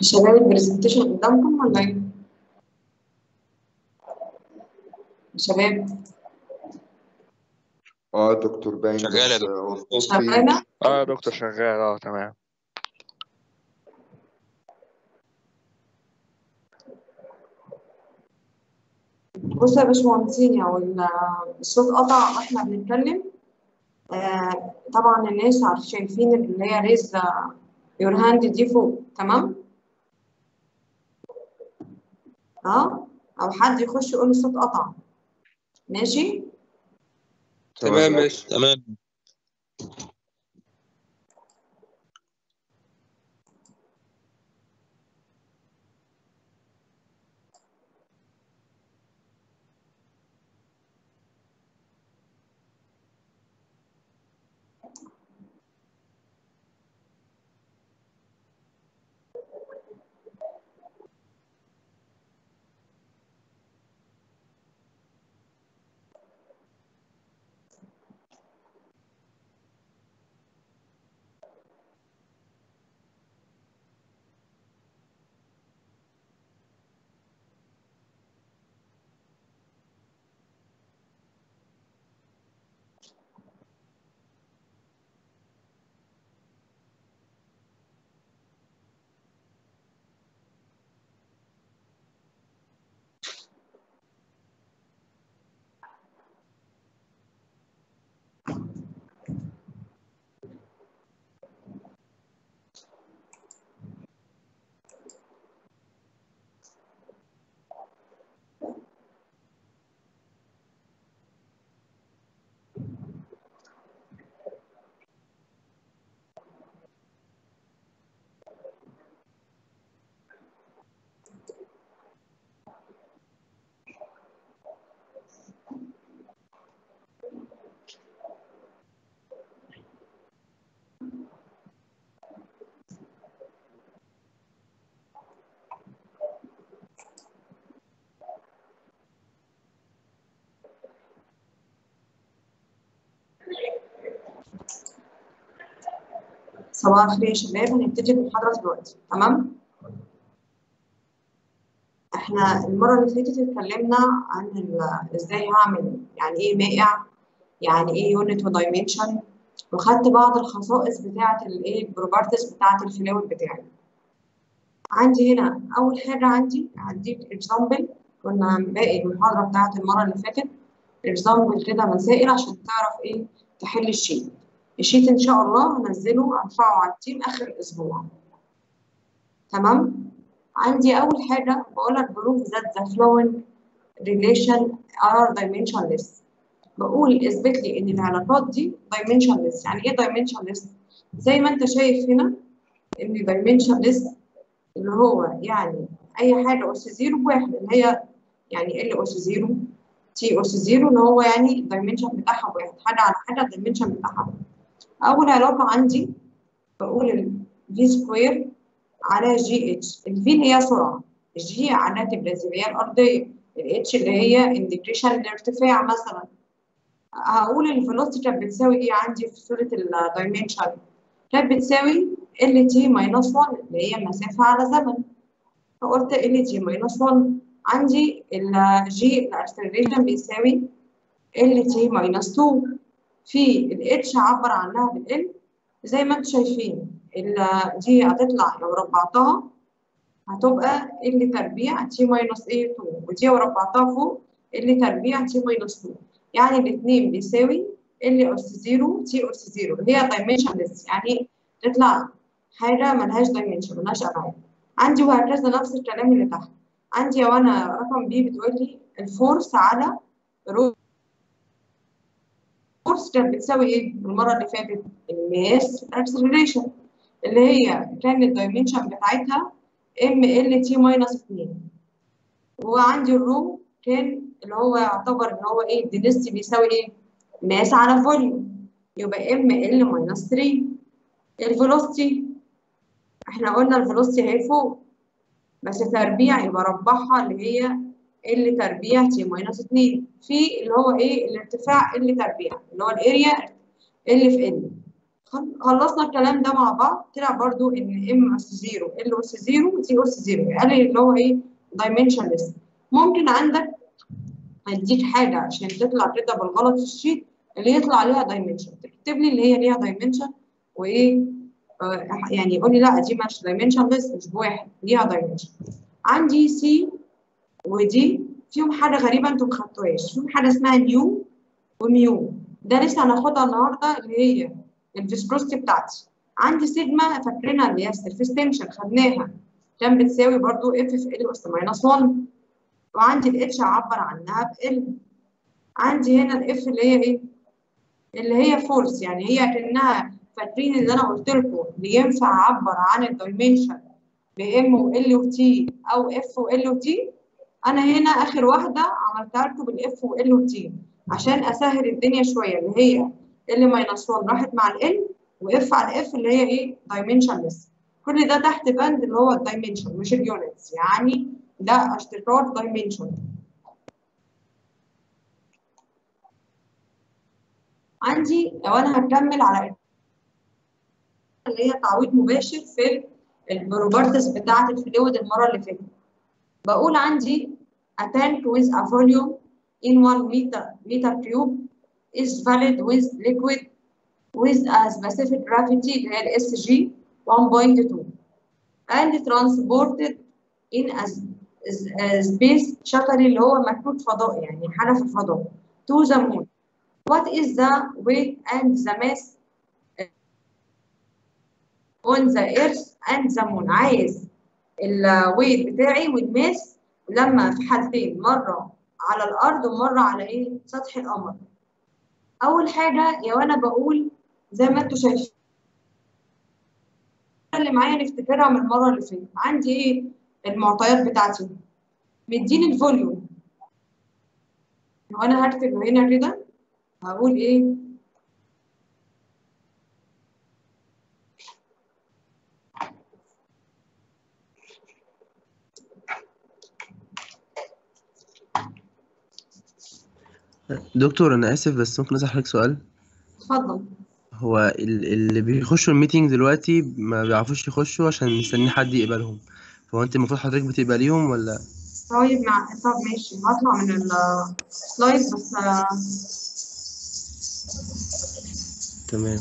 شباب البرزنتيشن قدامكم ولا ايه؟ شباب اه دكتور باين شغال يا بس دكتور. هو الصوت فيه شغالة؟ اه يا دكتور شغال اه تمام بصوا يا باشمهندسين لو ال- الصوت قطع واحنا بنتكلم آه طبعا الناس عارف شايفين اللي هي ريز يور هاند دي فوق تمام؟ اه او حد يخش يقول الصوت قطع ماشي؟ تمام ماشي تمام صباح الخير يا شباب هنبتدي المحاضرة دلوقتي تمام؟ احنا المرة اللي فاتت اتكلمنا عن ال- ازاي هعمل يعني ايه مائع يعني ايه يونت ودايمنشن وخدت بعض الخصائص بتاعة الايه البروبرتيز بتاعة الفلويد بتاعي عندي هنا أول حاجة عندي هديك اكزامبل كنا باقي المحاضرة بتاعة المرة اللي فاتت اكزامبل كده مسائل عشان تعرف ايه تحل الشيت الشيت ان شاء الله هنزله هرفعه على التيم اخر الاسبوع تمام عندي اول حاجه بقول لك بروف ذات ذا flowing relation are dimensionless بقول اثبت لي ان العلاقات دي dimensionless يعني ايه dimensionless زي ما انت شايف هنا ان dimensionless اللي هو يعني اي حاجه اس زيرو بواحد اللي هي يعني ال اس زيرو تي اس زيرو اللي هو يعني الدايمنشن بتاعها بواحد حاجه على حاجه الدايمنشن بتاعها بواحد. اول علاقه عندي بقول ال v سكوير على جي اتش الفي اللي هي سرعه الجي علامه الجاذبيه الارضيه الاتش اللي هي انديكيشن الارتفاع مثلا هقول الفيلوسيتي كانت بتساوي ايه عندي في صوره الدايمنشن كانت بتساوي ال تي ماينس 1 اللي هي المسافه على زمن فقلت ال تي ماينس 1 عندي الجي الاكسلريشن بيساوي ال تي ماينس 2 في الاتش عبر عنها بالال زي ما انتم شايفين ال- دي هتطلع لو ربعتها هتبقى ال تربيع تي ماينس ايه 2 ودي لو ربعتها فوق ال تربيع تي ماينس 2 يعني الاثنين بيساوي ال اس 0 تي اس 0 اللي هي دايمنشنلس يعني تطلع حاجه ملهاش دايمنشن ملهاش ابعاد عندي وهكذا نفس الكلام اللي تحت عندي لو انا رقم بي بتقول لي الفورس على رو فورس كانت بتساوي ايه المره اللي فاتت الماس اكسلريشن اللي هي كان الدايمنشن بتاعتها ام ال تي ماينس 2 وعندي الرو كان اللي هو يعتبر اللي هو ايه الدنسيتي بيساوي ايه ماس على فوليوم يبقى ام ال ماينس 3 الفيلوسيتي احنا قلنا الفيلوسيتي اهي فوق بس تربيع يبقى ربعها اللي هي ال تربيع تي ماينس 2 في اللي هو ايه الارتفاع ال تربيع اللي هو الاريا اللي في ال خل- خلصنا الكلام ده مع بعض طلع برضو ان ام اس 0 ال اس 0 تي اس 0 قال لي اللي هو ايه dimensionless ممكن عندك اديك حاجه عشان تطلع كده بالغلط في الشيت اللي يطلع عليها دايمنشن تكتب لي اللي هي ليها دايمنشن وايه آه يعني يقول لي لا دي مش دايمنشن بس مش بواحد ليها دايمنشن عندي سي ودي فيهم حاجه غريبه انتوا ما خدتوهاش فيهم حاجه اسمها نيو وميو ده لسه هناخدها النهارده اللي هي الفيسكوستي بتاعتي عندي سيجما فاكرينها اللي هي السيرفيس تنشن خدناها كان بتساوي برضو اف في ال اس ماينس 1 وعندي الاتش اعبر عنها بال عندي هنا الاف اللي هي ايه اللي هي فورس يعني هي كانها فاكرين اللي انا قلت لكم اللي ينفع اعبر عن الدايمنشن بام وال وتي او اف وال وتي انا هنا اخر واحده عملتها لكم بالاف وال وتي عشان اسهل الدنيا شويه اللي هي ال ماينس 1 راحت مع ال واف على اف اللي هي ايه دايمنشنلس كل ده تحت بند اللي هو الدايمنشن مش اليونتس يعني ده اشتراك دايمنشن عندي لو انا هكمل على اللي هي تعويض مباشر في البروبرتس بتاعه الفلويد المره اللي فاتت بقول عندي a tank with a volume in 1 meter meter cube is valid with liquid with a specific gravity اللي هي ال SG 1.2 and transported in a, a space شطري اللي هو مكتوب فضاء يعني حاجة في الفضاء to the moon. What is the weight and the mass on the earth and the moon عايز الويت بتاعي والماس لما في حالتين مرة على الأرض ومرة على إيه سطح القمر. أول حاجة يا وأنا بقول زي ما أنتوا شايفين اللي معايا نفتكرها من المرة اللي فاتت عندي إيه المعطيات بتاعتي مديني الفوليوم وأنا هكتب هنا كده هقول إيه دكتور انا اسف بس ممكن اسال حضرتك سؤال اتفضل هو ال- اللي بيخشوا الميتنج دلوقتي ما بيعرفوش يخشوا عشان مستنيين حد يقبلهم فهو انت المفروض حضرتك بتقبليهم ولا طيب مع طب ماشي هطلع من السلايد بس آه، تمام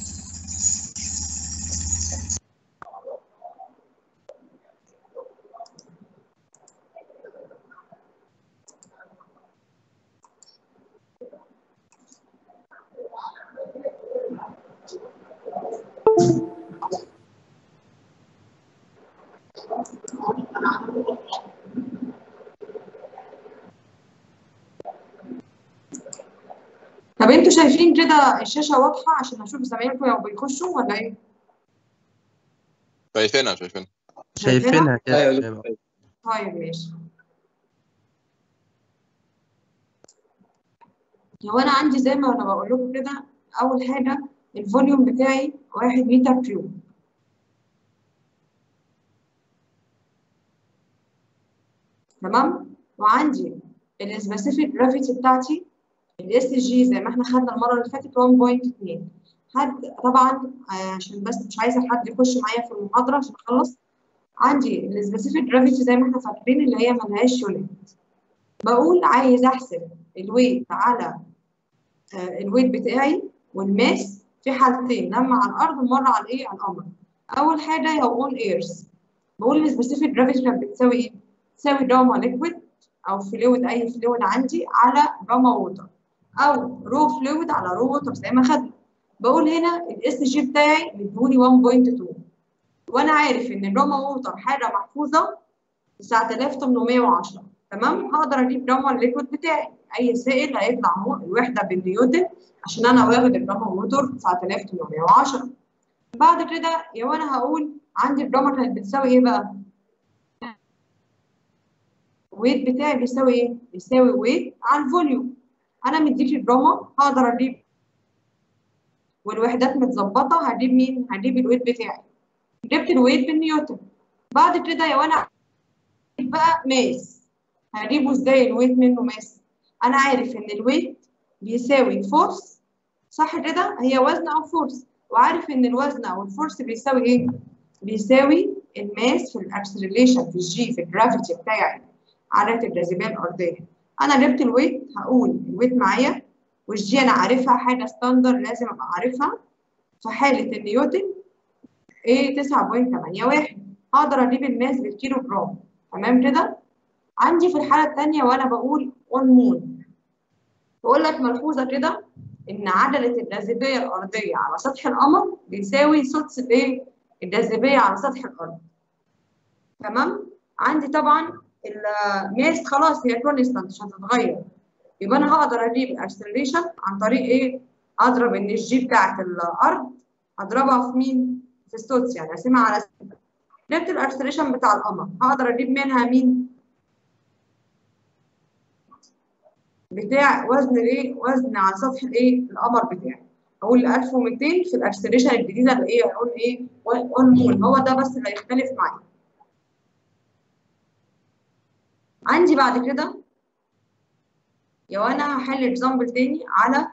طب انتوا شايفين كده الشاشة واضحة عشان اشوف زمايلكم لو بيخشوا ولا ايه؟ شايفينها شايفينها شايفينها كده ايوه تمام. طيب ماشي هو انا عندي زي ما انا بقول لكم كده اول حاجه الفوليوم بتاعي 1 متر كيوب تمام وعندي السبيسيفيك جرافيتي بتاعتي الاس جي زي ما احنا خدنا المره اللي فاتت 1.2 حد طبعا آه، عشان بس مش عايزه حد يخش معايا في المحاضره عشان اخلص عندي السبيسيفيك جرافيتي زي ما احنا فاكرين اللي هي ملهاش يونت بقول عايز احسب الويت على آه، الويت بتاعي والماس في حالتين لما على الارض ومره على الايه على القمر اول حاجه هي اون ايرز بقول السبيسيفيك جرافيتي كانت بتساوي ايه تساوي جاما ليكويد او فلويد اي فلويد عندي على جاما ووتر او رو فلويد على رو ووتر زي ما خدنا بقول هنا الاس جي بتاعي مديهوني 1.2 وانا عارف ان الجاما ووتر حاجه محفوظه 9810 تمام هقدر اجيب جاما الليكويد بتاعي اي سائل هيطلع هو الوحده بالنيوتن عشان انا واخد الجاما ووتر 9810 بعد كده يا وانا هقول عندي الجاما كانت بتساوي ايه بقى؟ الويت بتاعي بيساوي ايه؟ بيساوي ويت على الفوليوم انا مديك الجاما هقدر اجيب والوحدات متظبطه هجيب مين؟ هجيب الويت بتاعي جبت الويت بالنيوتن بعد كده يا وانا بقى ماس هجيبه ازاي الويت منه ماس انا عارف ان الويت بيساوي فورس صح كده هي وزن او فورس وعارف ان الوزن او الفورس بيساوي ايه بيساوي الماس في الاكسلريشن في الجي في الجرافيتي بتاعي على الجاذبيه الارضيه انا جبت الويت هقول الويت معايا والجي انا عارفها حاجه ستاندر لازم ابقى عارفها في حاله النيوتن ايه 9.81 هقدر اجيب الماس بالكيلو جرام تمام كده عندي في الحاله الثانيه وانا بقول اون مون بقول لك ملحوظه كده ان عجله الجاذبيه الارضيه على سطح القمر بيساوي سدس الايه الجاذبيه على سطح الارض تمام عندي طبعا الماس خلاص هي كونستانت مش هتتغير يبقى انا هقدر اجيب الاكسلريشن عن طريق ايه اضرب ان الجي بتاعت الارض اضربها في مين في السدس يعني اقسمها على ستة جبت الاكسلريشن بتاع القمر هقدر اجيب منها مين بتاع وزن الايه وزن على سطح الايه القمر بتاعي اقول 1200 في الاكسلريشن الجديده اللي ايه هقول ايه 1 مول هو ده بس اللي هيختلف معايا عندي بعد كده لو انا هحل اكزامبل تاني على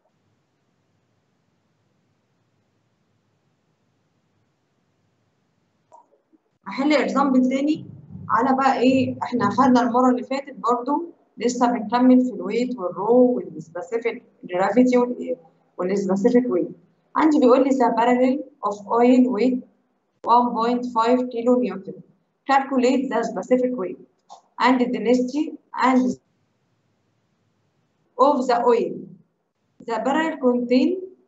هحل اكزامبل تاني على بقى ايه احنا خدنا المره اللي فاتت برضو لسه بنكمل في الويت والرو والسبيسيفيك جرافيتي والسبيسيفيك ويت عندي بيقول لي the parallel of oil weight 1.5 كيلو نيوتن calculate the specific weight and the density and of the oil the barrel contain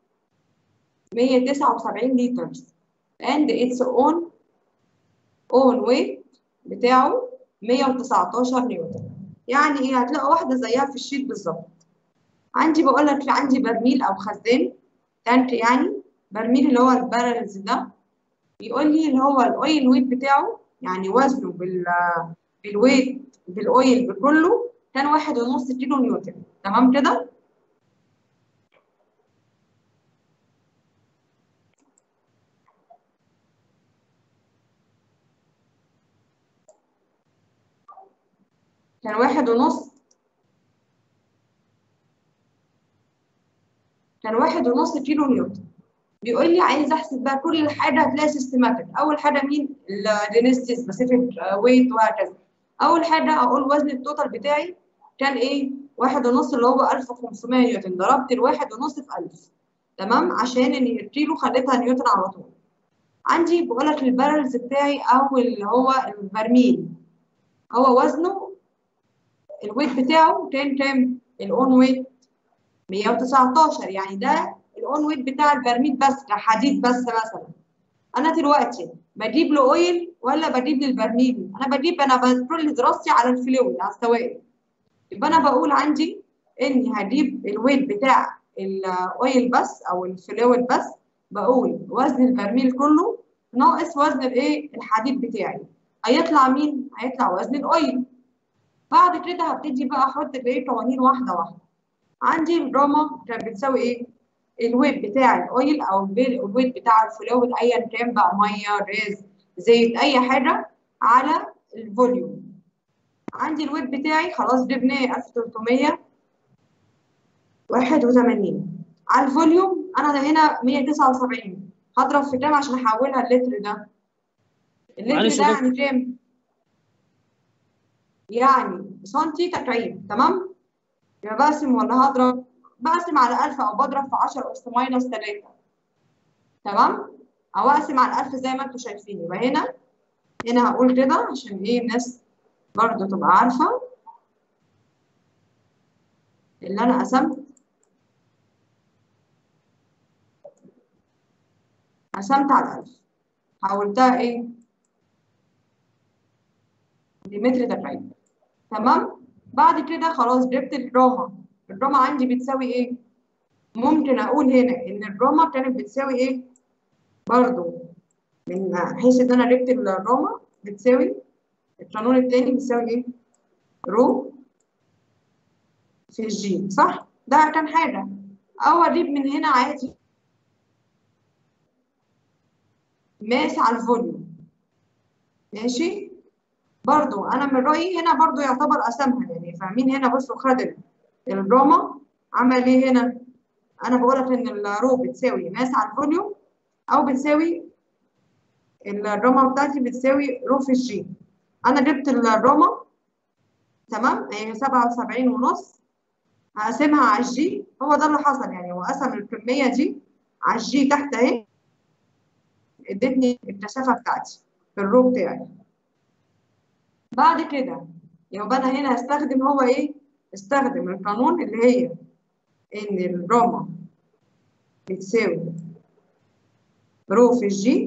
179 liters and its own own weight بتاعه 119 نيوتن يعني ايه هتلاقوا واحده زيها في الشيت بالظبط عندي بقول لك عندي برميل او خزان تانك يعني برميل اللي هو البارلز ده بيقول لي اللي هو الاويل ويت بتاعه يعني وزنه بال بالويت بالاويل بكله كان واحد ونص كيلو نيوتن تمام كده كان واحد ونص كان واحد ونص كيلو نيوتن بيقول لي عايز احسب بقى كل حاجه هتلاقي سيستماتيك اول حاجه مين الدينستي سبيسيفيك ويت وهكذا اول حاجه اقول وزن التوتال بتاعي كان ايه واحد ونص اللي هو 1500 نيوتن ضربت الواحد ونص في 1000 تمام عشان ان الكيلو خليتها نيوتن على طول عندي بقول لك البارلز بتاعي او اللي هو البرميل هو وزنه الويت بتاعه كان كام الاون ويت 119 يعني ده الاون ويت بتاع البرميل بس كحديد بس مثلا انا دلوقتي بجيب له اويل ولا بجيب للبرميل انا بجيب انا كل دراستي على الفلويد على السوائل يبقى انا بقول عندي اني هجيب الويت بتاع الاويل بس او الفلويد بس بقول وزن البرميل كله ناقص وزن الايه الحديد بتاعي هيطلع مين هيطلع وزن الاويل بعد كده هبتدي بقى احط الايه قوانين واحده واحده عندي الجراما كانت بتساوي ايه الويت بتاع الاويل او الويت بتاع الفلويد ايا كان بقى ميه رز زيت اي حاجه على الفوليوم عندي الويت بتاعي خلاص جبناه 1381 على الفوليوم انا هنا 179 هضرب في كام عشان احولها اللتر ده اللتر ده يعني كام يعني سنتي تكعيب تمام يبقى بقسم ولا هضرب بقسم على 1000 او بضرب في 10 اس ماينس 3 تمام او اقسم على 1000 زي ما انتم شايفين يبقى هنا هنا هقول كده عشان ايه الناس برضو تبقى عارفه اللي انا قسمت قسمت على 1000 حولتها ايه لمتر تكعيب تمام بعد كده خلاص جبت الجراما الجراما عندي بتساوي ايه ممكن اقول هنا ان الجراما كانت بتساوي ايه برضو من حيث ان انا جبت الجراما بتساوي القانون التاني بيساوي ايه رو في الجي صح ده كان حاجه او اجيب من هنا عادي ماس على الفوليوم ماشي برضو انا من رايي هنا برضو يعتبر قسمها يعني فاهمين هنا بصوا خد الجراما عمل ايه هنا انا بقول لك ان الرو بتساوي ماس على الفوليوم او بتساوي الروما بتاعتي بتساوي رو في الجي انا جبت الروما تمام هي 77 ونص هقسمها على الجي هو ده اللي حصل يعني هو قسم الكميه دي على الجي تحت اهي ادتني الكثافه بتاعتي في الرو بتاعي بعد كده يبقى انا هنا هستخدم هو ايه استخدم القانون اللي هي ان الروما بتساوي رو في الجي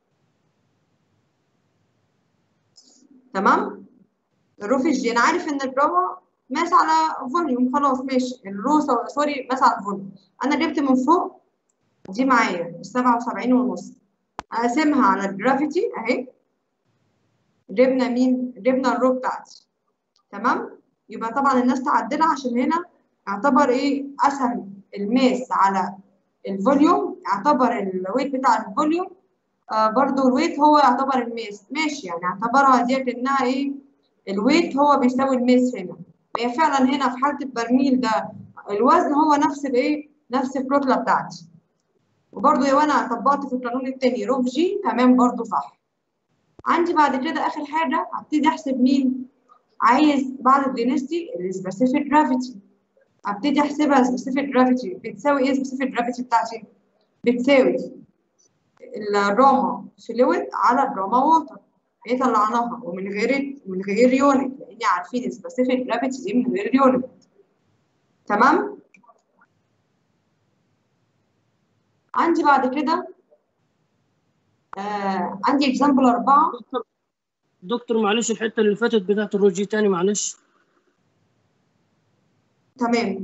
تمام الرو في الجي انا عارف ان الروما ماس على فوليوم خلاص ماشي الرو سوري ماس على الفوليوم انا جبت من فوق دي معايا 77 ونص اقسمها على الجرافيتي اهي جبنا مين جبنا الرو بتاعتي تمام يبقى طبعا الناس تعدلها عشان هنا اعتبر ايه قسم الماس على الفوليوم اعتبر الويت بتاع الفوليوم آه برضو الويت هو يعتبر الماس ماشي يعني اعتبرها ديت انها ايه الويت هو بيساوي الماس هنا هي فعلا هنا في حاله البرميل ده الوزن هو نفس الايه نفس الكتله بتاعتي وبرضو لو انا طبقت في القانون التاني روف جي تمام برضو صح عندي بعد كده اخر حاجه هبتدي احسب مين عايز بعد الدينستي السبيسيفيك جرافيتي ابتدي احسبها سبيسيفيك جرافيتي بتساوي ايه سبيسيفيك جرافيتي بتاعتي بتساوي الراما فلويد على الراما ووتر هي طلعناها ومن غير من غير يونت لاني عارفين السبيسيفيك جرافيتي دي من غير يونت تمام عندي بعد كده آه عندي اكزامبل أربعة دكتور دكتور معلش الحته اللي فاتت بتاعت الروجي تاني معلش تمام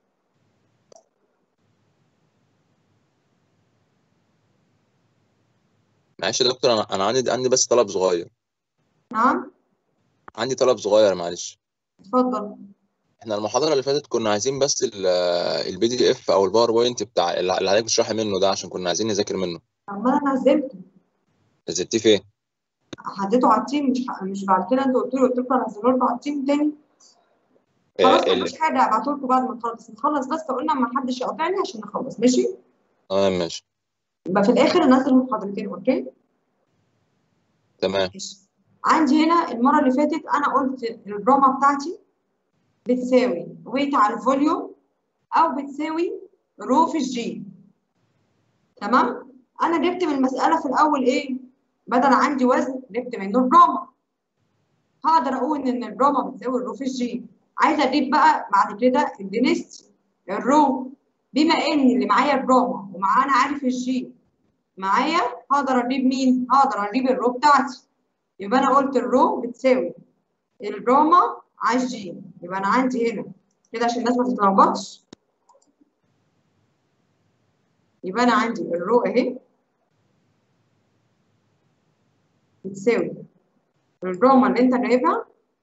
معلش يا دكتور انا انا عندي عندي بس طلب صغير نعم عندي طلب صغير معلش اتفضل احنا المحاضرة اللي فاتت كنا عايزين بس البي دي اف او الباوربوينت بتاع اللي حضرتك بتشرحي منه ده عشان كنا عايزين نذاكر منه طب ما انا نزلته نزلتيه فين؟ حددته على التيم مش مش بعد كده انتوا قلتوا لي قلت لكم انزله لكم على التيم تاني آه، خلاص ال- مفيش حاجه هبعته لكم بعد ما نخلص نخلص بس قلنا ما حدش يقاطعني عشان نخلص ماشي تمام ماشي يبقى في الاخر انزل المحاضرتين اوكي تمام ماشي عندي هنا المره اللي فاتت انا قلت الراما بتاعتي بتساوي ويت على الفوليوم او بتساوي رو في الجي تمام انا جبت من المساله في الاول ايه بدل عندي وزن جبت منه الراما هقدر اقول ان الراما بتساوي الرو في الجي عايزه اجيب بقى بعد كده الدينستي الرو بما ان اللي معايا الراما ومعانا عارف الجي معايا هقدر اجيب مين هقدر اجيب الرو بتاعتي يبقى انا قلت الرو بتساوي الراما على الجي يبقى انا عندي هنا كده عشان الناس ما تتلخبطش يبقى انا عندي الرو اهي بتساوي الراما اللي انت جايبها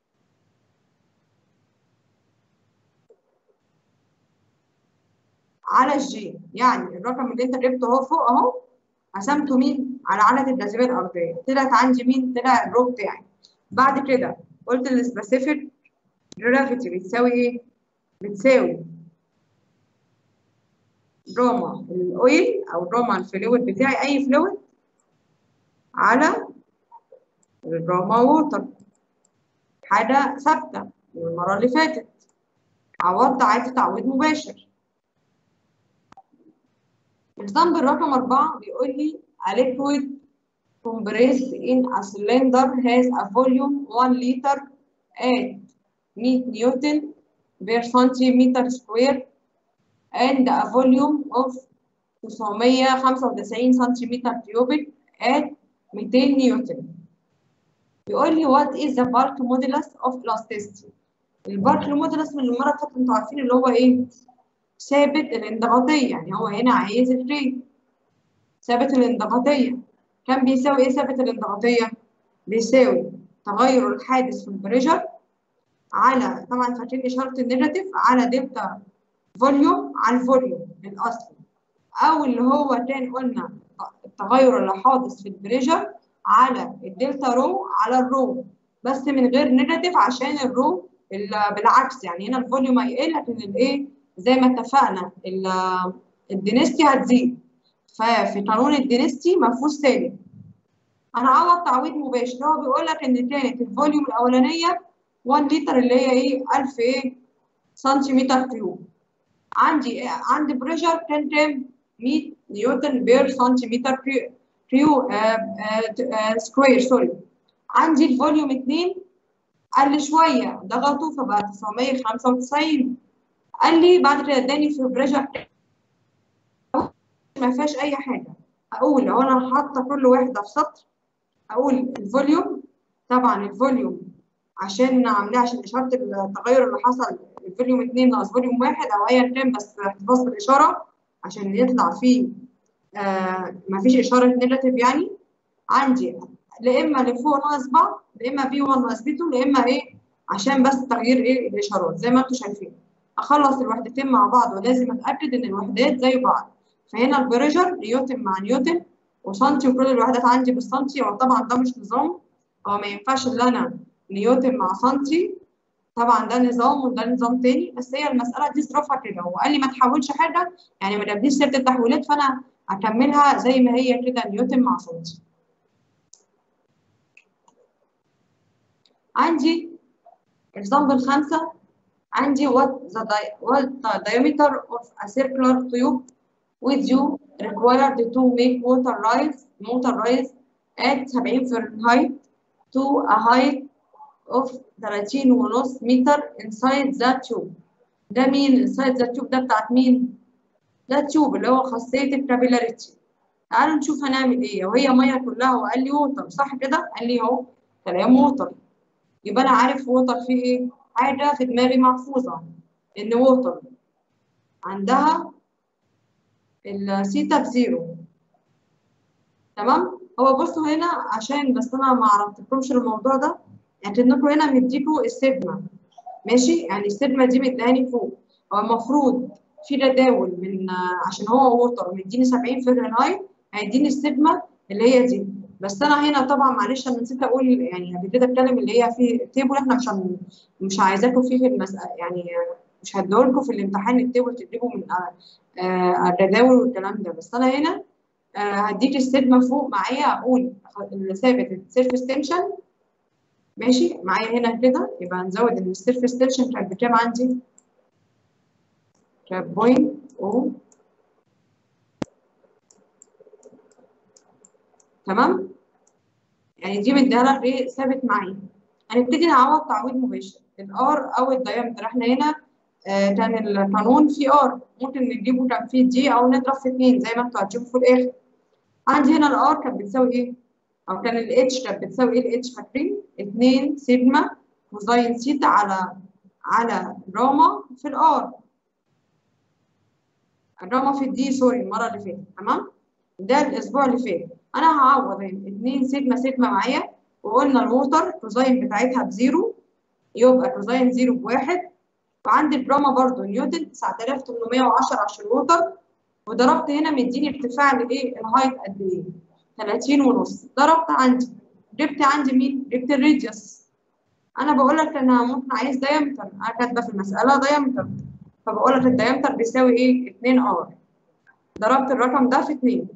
على الجي يعني الرقم اللي انت جبته اهو فوق اهو قسمته مين على عدد الجاذبيه الارضيه طلعت عندي مين طلع الرو بتاعي بعد كده قلت السبيسيفيك جرافيتي بتساوي ايه بتساوي روما الاويل او روما الفلويد بتاعي اي فلويد على الروما ووتر حاجه ثابته من المره اللي فاتت عوضت عادي تعويض مباشر اكزامبل رقم أربعة بيقول لي a liquid compressed in a cylinder has a volume 1 liter at 100 Newton per centimeter square and a volume of 995 سنتيمتر cubic at 200 نيوتن بيقول لي what is the bulk modulus of elasticity البالك مودولس من المره اللي فاتت انتوا عارفين اللي هو ايه ثابت الانضغاطيه يعني هو هنا عايز الريت ثابت الانضغاطيه كان بيساوي ايه ثابت الانضغاطيه بيساوي تغير الحادث في البريشر على طبعا فاكرين اشاره النيجاتيف على دلتا فوليوم على الفوليوم الاصلي او اللي هو كان قلنا التغير اللي حادث في البريشر على الدلتا رو على الرو بس من غير نيجاتيف عشان الرو بالعكس يعني هنا الفوليوم هيقل لكن الايه زي ما اتفقنا الدينستي هتزيد ففي قانون الدينستي مفهوش سالب انا هعوض تعويض مباشر هو بيقول لك ان كانت الفوليوم الاولانيه 1 لتر اللي هي ايه 1000 ايه سنتيمتر كيوب عندي عندي بريشر كان كام 100 نيوتن بير سنتيمتر كيو آه آه سكوير سوري عندي الفوليوم 2 قال لي شويه ضغطه فبقى 995 قال لي بعد كده اداني في بريشر ما فيهاش اي حاجه اقول لو انا حاطه كل واحده في سطر اقول الفوليوم طبعا الفوليوم عشان عاملاه عشان اشاره التغير اللي حصل الفوليوم 2 ناقص فوليوم 1 او ايا كان بس احتفاظ بالاشاره عشان يطلع فيه آه مفيش اشاره نيجاتيف يعني عندي لا اما لفوق ناقص بعض لا اما في 1 ناقص في 2 لا اما ايه عشان بس تغيير ايه الاشارات زي ما انتم شايفين اخلص الوحدتين مع بعض ولازم اتاكد ان الوحدات زي بعض فهنا البريشر نيوتن مع نيوتن وسنتي وكل الوحدات عندي بالسنتي وطبعا ده مش نظام هو ما ينفعش ان انا نيوتن مع سنتي طبعا ده نظام وده نظام تاني بس هي المساله دي ظروفها كده هو قال لي ما تحولش حاجه يعني ما جابليش سيره التحويلات فانا اكملها زي ما هي كده نيوتن مع سنتي عندي example خمسة عندي what the, di what the diameter of a circular tube with you required to make water rise water rise at 70 Fahrenheit to a height of 30 ونص متر inside the tube ده مين inside the tube ده بتاعت مين ده التيوب اللي هو خاصية الكابيلاريتي تعالوا نشوف هنعمل ايه وهي ميه كلها وقال لي ووتر صح كده قال لي اهو كلام ووتر يبقى انا عارف ووتر فيه ايه حاجه في دماغي محفوظه ان ووتر عندها السيتا بزيرو تمام هو بصوا هنا عشان بس انا ما عرفتكمش الموضوع ده يعني انكم هنا مديكوا السيجما ماشي يعني السيجما دي مديهاني فوق هو المفروض في جداول من عشان هو ووتر مديني 70 فahrenheit هيديني السيجما اللي هي دي بس انا هنا طبعا معلش انا نسيت اقول يعني قبل كده اتكلم اللي هي في التيبل احنا مش هن... مش عايزاكم فيه في المسألة يعني مش هديهولكم في الامتحان التيبل تجيبوا من الجداول والكلام ده بس انا هنا هديك السيجما فوق معايا اقول ثابت السيرفيس تنشن ماشي معايا هنا كده يبقى هنزود ان السيرفيس تنشن كانت بكام عندي؟ كانت بوينت او تمام يعني دي مديها لك ايه ثابت معايا هنبتدي نعوض تعويض مباشر الار او الدايمتر احنا هنا آه كان القانون في ار ممكن نجيبه كان في دي او نضرب في 2 زي ما انتوا هتشوفوا في الاخر عندي هنا الار كانت بتساوي ايه او كان الاتش كانت بتساوي ايه الاتش فاكرين 2 سيجما كوزاين سيتا على على راما في الار الراما في الدي سوري المره اللي فاتت تمام ده الاسبوع اللي فات انا هعوض هنا 2 سيجما سيجما معايا وقلنا الووتر كوزاين بتاعتها بزيرو يبقى كوزاين زيرو بواحد وعندي الجراما برضو نيوتن 9810 عشان الووتر وضربت هنا مديني ارتفاع الايه الهايت قد ايه 30 ونص ضربت عندي جبت عندي مين جبت الراديوس انا بقول لك انا ممكن عايز دايمتر انا كاتبه في المساله دايمتر فبقول لك الدايمتر بيساوي ايه 2 ار ضربت الرقم ده في 2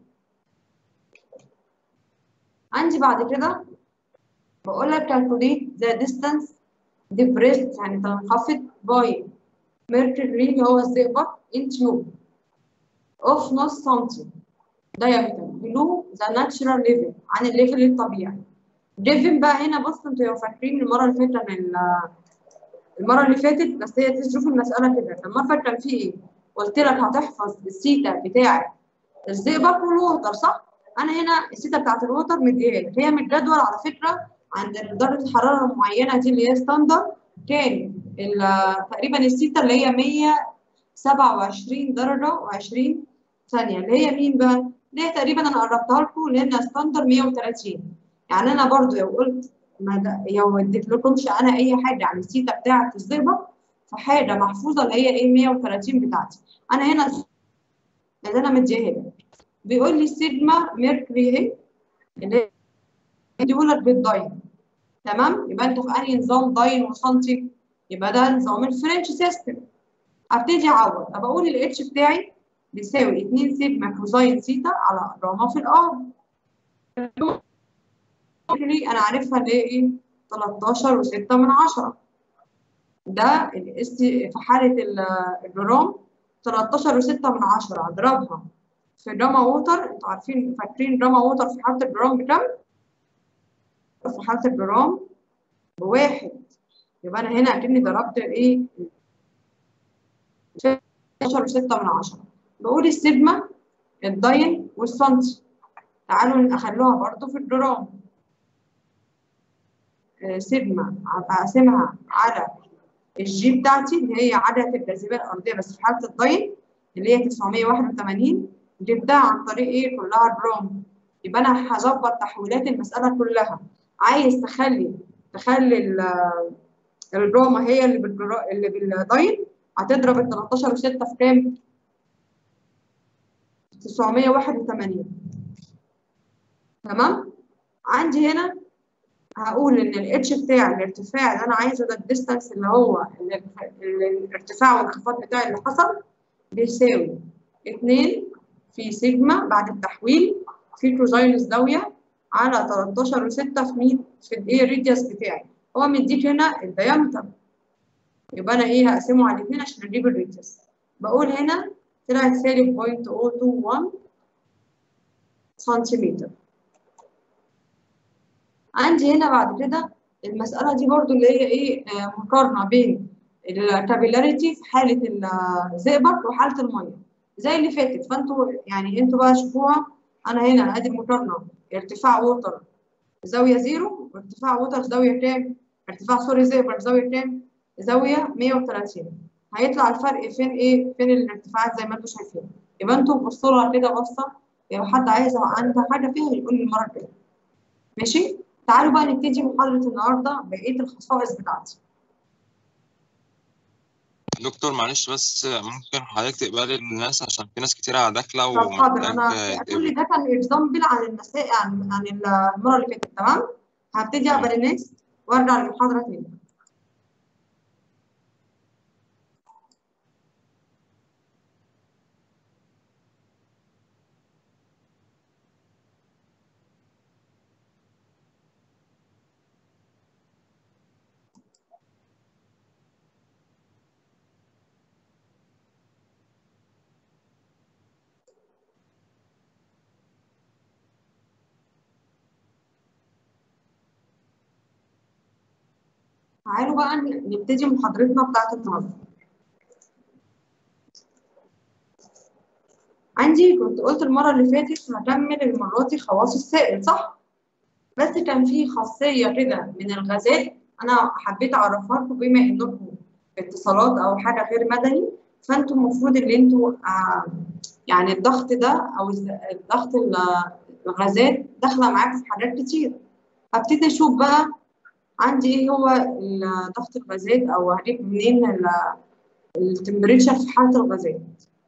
عندي بعد كده بقول لك calculate the distance depressed يعني تنخفض by mercury اللي هو الزئبق in tube of نص سنتي diameter below the natural level عن الليفل الطبيعي given بقى هنا بص انتوا لو فاكرين المره اللي فاتت من المره اللي فاتت بس هي تشوفوا المساله كده المره اللي فاتت كان في ايه؟ قلت لك هتحفظ السيتا بتاعه الزئبق والووتر صح؟ انا هنا السيتا بتاعت الووتر مديها لك هي من الجدول على فكره عند درجه الحراره المعينه دي اللي هي ستاندر كان تقريبا السيتا اللي هي 127 درجه و20 ثانيه اللي هي مين بقى؟ اللي هي تقريبا انا قربتها لكم لان ستاندر 130 يعني انا برضو لو قلت ما لو ما اديتلكمش انا اي حاجه عن السيتا بتاعت الزئبق فحاجه محفوظه اللي هي ايه 130 بتاعتي انا هنا اللي انا مديها لك بيقول لي سيجما ميركوري اهي اللي بيقول بالداين تمام يبقى انتوا في انهي نظام داين وسنتي يبقى ده نظام الفرنش سيستم ابتدي اعوض ابقى اقول الاتش بتاعي بيساوي 2 سيجما كوزاين ثيتا على جاما في الار انا عارفها اللي هي ايه 13 و6 من 10 ده الاس في حاله ال- الجرام 13 و6 من 10 اضربها في جاما ووتر انتوا عارفين فاكرين جاما ووتر في حاله الجرام بكام؟ في حاله الجرام بواحد يبقى انا هنا اكني ضربت ايه 16 و6 من 10 بقول السيجما الداين والسنتي تعالوا نخلوها برضو في الجرام آه، سيجما اقسمها على الجي بتاعتي اللي هي عدد الجاذبيه الارضيه بس في حاله الداين اللي هي 981 جبتها عن طريق ايه كلها جرام يبقى انا هظبط تحويلات المساله كلها عايز تخلي تخلي ال- الجراما هي اللي بالجرا... اللي بالداين هتضرب ال 13 و6 في كام؟ 981 تمام؟ عندي هنا هقول ان الاتش بتاع الارتفاع اللي انا عايزه ده الديستانس اللي هو ال- ال- الارتفاع والانخفاض بتاعي اللي حصل بيساوي 2 في سيجما بعد التحويل في كوزين الزاويه على 13 و6 في مين؟ في الايه الريديوس بتاعي هو مديك هنا الديامتر يبقى انا ايه هقسمه على الاثنين عشان اجيب الريديوس بقول هنا طلعت سالب 0.021 سنتيمتر عندي هنا بعد كده المسألة دي برضو اللي هي ايه آه، مقارنة بين الكابيلاريتي في حالة الزئبق وحالة المية زي اللي فاتت فانتوا يعني انتوا بقى شوفوها انا هنا ادي المقارنة ارتفاع ووتر زاوية زيرو وارتفاع ووتر زاوية كام؟ ارتفاع سوري زئبق زاوية كام؟ زاوية 130 هيطلع الفرق فين ايه؟ فين الارتفاعات زي ما انتوا شايفين يبقى انتوا بصوا لها كده بصة لو حد عايز عنده حاجة فيها يقول لي المرة الجاية ماشي؟ تعالوا بقى نبتدي محاضرة النهاردة بقية الخصائص بتاعتي دكتور معلش بس ممكن حضرتك تقبلي الناس عشان في ناس كتيرة داخلة طب حاضر ومحتاج انا تقبل. كل ده كان اكزامبل عن المسائل عن عن المرة اللي فاتت تمام هبتدي اقبل الناس وارجع للمحاضرة تاني تعالوا بقى ن- نبتدي محاضرتنا بتاعت النهارده عندي كنت قلت المرة اللي فاتت هكمل المرة دي خواص السائل صح؟ بس كان في خاصية كده من الغازات أنا حبيت أعرفها لكم بما إنكم في اتصالات أو حاجة غير مدني فأنتوا المفروض إن أنتوا آه يعني الضغط ده أو الز- الضغط ال- الغازات داخلة معاكم في حاجات كتير هبتدي أشوف بقى عندي ايه هو ال- ضغط الغازات او هجيب منين التمبريتشر في حاله الغازات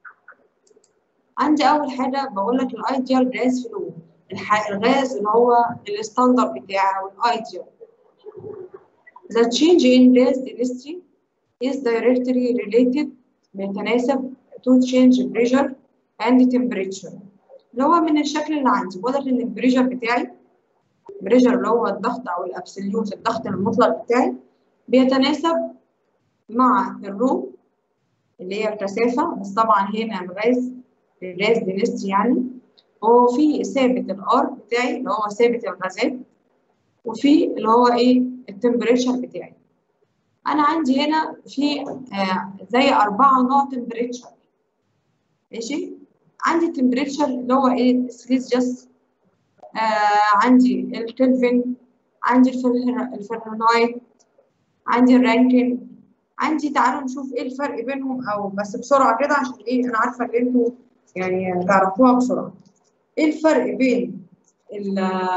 عندي اول حاجه بقول لك الايديال جاز فلو الغاز اللي هو الستاندرد بتاعي او الايديال The change in gas density is directly related بيتناسب to change pressure and temperature اللي هو من الشكل اللي عندي بقول لك ان البريشر بتاعي بريشر اللي هو الضغط او الابسوليوت الضغط المطلق بتاعي بيتناسب مع الرو اللي هي الكثافه بس طبعا هنا الغاز الغاز دينستي يعني هو في ثابت الار بتاعي اللي هو ثابت الغازات وفي اللي هو ايه التمبريتشر بتاعي انا عندي هنا في آه زي اربعه نوع تمبريتشر ماشي عندي التمبريتشر اللي هو ايه سيليزيوس آه عندي الكلفن عندي الفرن- الفahrenheit عندي الرانكن عندي تعالوا نشوف ايه الفرق بينهم او بس بسرعه كده عشان ايه انا عارفه ان انتوا يعني تعرفوها بسرعه ايه الفرق بين ال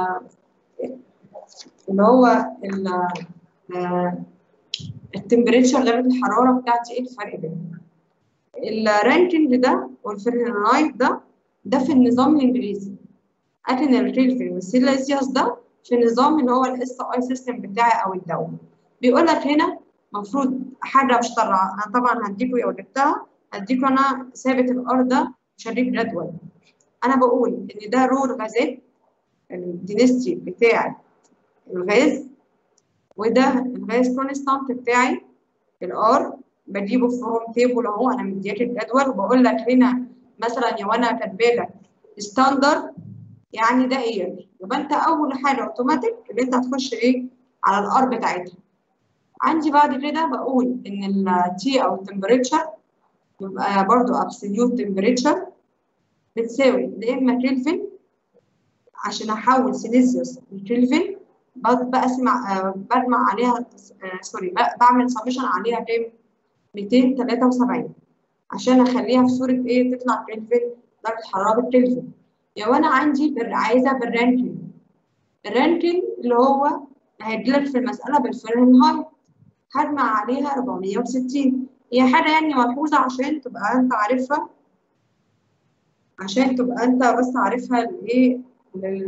اللي هو ال التمبريتشر درجه الحراره بتاعتي ايه الفرق بينهم الرانكينج ده والفahrenheit ده ده في النظام الانجليزي لكن الكلفن والسيليزيوس ده في النظام اللي هو الاس اي سيستم بتاعي او الدولي بيقول لك هنا المفروض حاجه مش طلع انا طبعا هديكوا لو جبتها هديكوا انا ثابت الار ده مش هديك جدول انا بقول ان ده رول غازات الدينستي بتاع الغاز وده الغاز كونستانت بتاعي الار بجيبه فروم تيبل اهو انا مدياك الجدول وبقول لك هنا مثلا لو انا كاتبه لك ستاندرد يعني ده اير يبقى انت اول حاجه اوتوماتيك اللي انت هتخش ايه على الار بتاعتها عندي بعد كده بقول ان التي او التمبريتشر يبقى برضو ابسوليوت تمبريتشر بتساوي يا اما كلفن عشان احول سيليزيوس لكلفن بقسم آه بجمع عليها آه سوري بعمل سمشن عليها كام 273 عشان اخليها في صوره ايه تطلع كلفن درجه حراره بالكلفن لو انا عندي بر... عايزه بالرانكن الرانكن اللي هو هيجيلك في المساله بالفahrenheit هجمع عليها 460 هي حاجه يعني ملحوظه عشان تبقى انت عارفها عشان تبقى انت بس عارفها لايه لل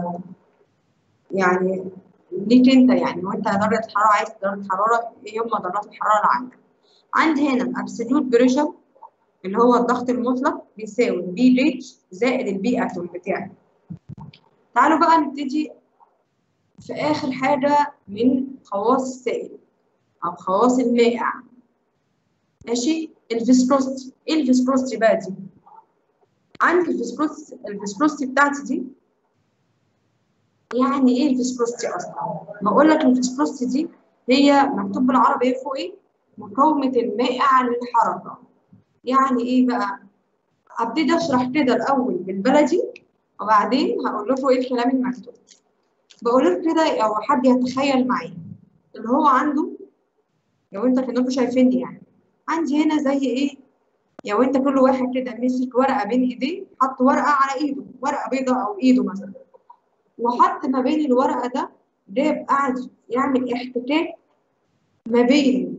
يعني ليك انت يعني وانت درجه الحراره عايز درجه حراره ايه هم درجات الحراره اللي عندك عندي هنا الابسوليوت بريشر اللي هو الضغط المطلق بيساوي البي ريتش زائد البي اتوم بتاعي تعالوا بقى نبتدي في اخر حاجه من خواص السائل او خواص المائع ماشي الفيسكوستي ايه الفيسكوستي بقى دي عندي الفيسكوستي الفيسكوستي بتاعتي دي يعني ايه الفيسكوستي اصلا بقول لك الفيسكوستي دي هي مكتوب بالعربي ايه فوق ايه مقاومه المائع للحركه يعني ايه بقى هبتدي اشرح كده الاول بالبلدي وبعدين هقول لكم ايه الكلام المكتوب بقول لكم كده او حد يتخيل معايا اللي هو عنده لو انت كانكم شايفيني يعني عندي هنا زي ايه لو انت كل واحد كده مسك ورقه بين ايديه حط ورقه على ايده ورقه بيضاء او ايده مثلا وحط ما بين الورقه ده جاب قاعد يعمل احتكاك ما بين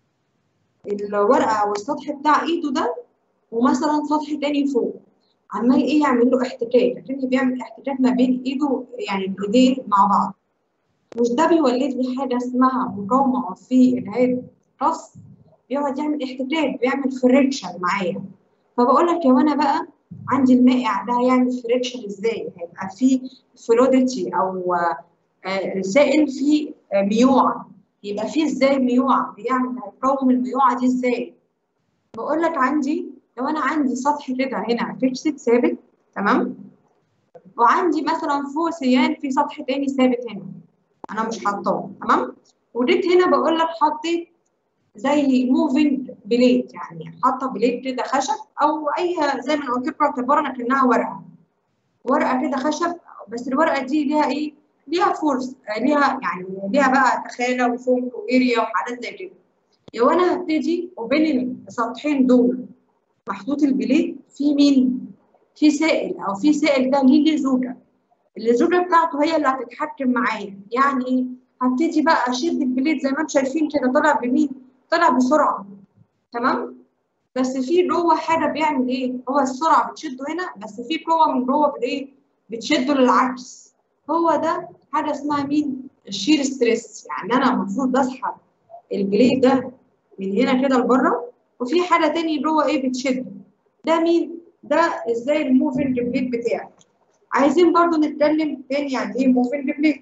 الورقه او السطح بتاع ايده ده ومثلا سطح تاني فوق عمال ايه يعمل له احتكاك لكنه بيعمل احتكاك ما بين ايده يعني الايدين مع بعض مش ده بيولد لي حاجه اسمها مقاومه في الهيد راس بيقعد يعمل احتكاك بيعمل فريكشن معايا فبقول لك لو انا بقى عندي المائع ده هيعمل فريكشن ازاي هيبقى فيه فلوديتي او آه سائل فيه آه ميوعه يبقى فيه ازاي ميوعه بيعمل هيقاوم الميوعه دي ازاي بقول لك عندي لو انا عندي سطح كده هنا فيكسد ثابت تمام وعندي مثلا فوق سيان في سطح تاني ثابت هنا انا مش حاطاه تمام وجيت هنا بقول لك حطيت زي موفينج بليت يعني حاطه بليت كده خشب او اي زي ما قلت لكم اعتبرنا كانها ورقه ورقه كده خشب بس الورقه دي ليها ايه؟ ليها فورس ليها يعني ليها بقى تخانه وفوق واريا وحاجات زي كده لو انا هبتدي وبين السطحين دول محطوط البليت في مين؟ في سائل او في سائل ده ليه لزوجه اللزوجه بتاعته هي اللي هتتحكم معايا يعني ايه؟ هبتدي بقى اشد البليت زي ما انتم شايفين كده طالع بمين؟ طلع بسرعه تمام بس في جوه حاجه بيعمل ايه هو السرعه بتشده هنا بس في قوه من جوه بايه بتشده للعكس هو ده حاجه اسمها مين الشير ستريس يعني انا المفروض اسحب البليد ده من هنا كده لبره وفي حاجه تاني جوه ايه بتشده ده مين ده ازاي الموفنج بليد بتاعي عايزين برضو نتكلم تاني يعني ايه موفنج بليد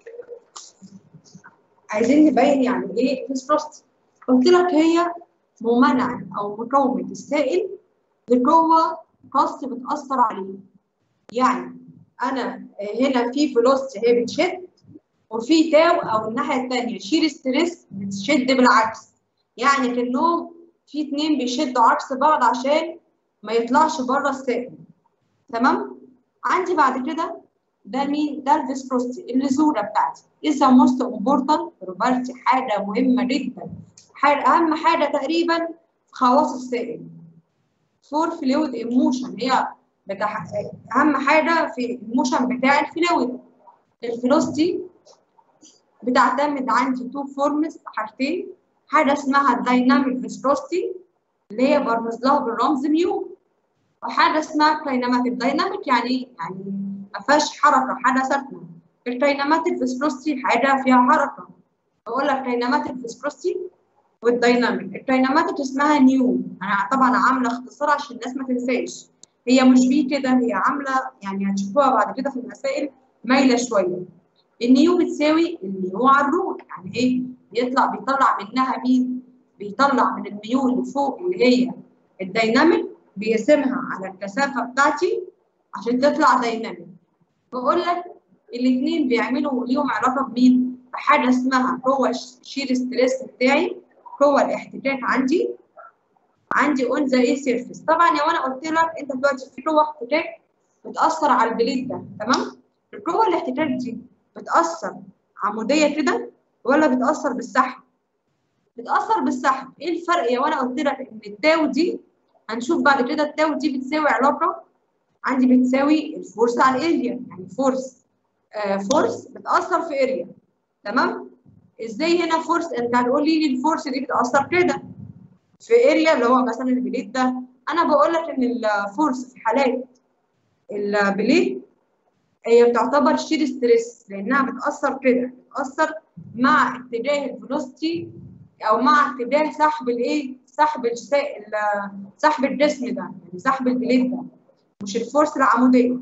عايزين نبين يعني ايه فيسبروستي قلت لك هي ممانعة أو مقاومة السائل لقوة قص بتأثر عليه يعني أنا هنا في فيلوستي هي بتشد وفي تاو أو الناحية التانية شير ستريس بتشد بالعكس يعني كأنهم في اتنين بيشدوا عكس بعض عشان ما يطلعش بره السائل تمام عندي بعد كده ده مين ده الفيسبروستي اللزوره بتاعتي اذا موست امبورتنت بروبرتي حاجه مهمه جدا حاجة اهم حاجه تقريبا في خواص السائل فور فلويد ايموشن هي بتاع اهم حاجه في الموشن بتاع الفلويد الفيلوستي بتعتمد عندي تو فورمز حاجتين حاجه اسمها الدايناميك فيسبروستي اللي هي برمز لها بالرمز ميو وحاجه اسمها كايناماتيك دايناميك يعني يعني ما فيهاش حركه حاجه ساكنه الكايناماتيك فيسبروستي حاجه فيها حركه بقول لك كايناماتيك فيسبروستي والدايناميك الكايناماتيك اسمها نيو انا طبعا عامله اختصار عشان الناس ما تنساش هي مش بي كده هي عامله يعني هتشوفوها بعد كده في المسائل مايله شويه النيو بتساوي النيو على الرو يعني ايه بيطلع بيطلع منها مين بيطلع من النيو اللي فوق اللي هي الديناميك بيقسمها على الكثافه بتاعتي عشان تطلع ديناميك بقول لك الاثنين بيعملوا ليهم علاقه بمين بحاجه اسمها قوه شير ستريس بتاعي قوه الاحتكاك عندي عندي اون ذا ايه سيرفيس طبعا لو انا قلت لك انت دلوقتي في قوه احتكاك بتاثر على البليد ده تمام القوه الاحتكاك دي بتاثر عموديه كده ولا بتاثر بالسحب بتاثر بالسحب ايه الفرق يا وانا قلت لك ان التاو دي هنشوف بعد كده التاو دي بتساوي علاقه عندي بتساوي الفورس على الاريا يعني فورس آه فورس بتاثر في اريا تمام ازاي هنا فورس انت هتقول لي الفورس دي بتاثر كده في اريا اللي هو مثلا البليت ده انا بقول لك ان الفورس في حالات البليت هي بتعتبر شير ستريس لانها بتاثر كده بتاثر مع اتجاه الفيلوسيتي او مع اتجاه سحب الايه سحب السائل سحب الجسم ده يعني سحب البليت ده مش الفورس العموديه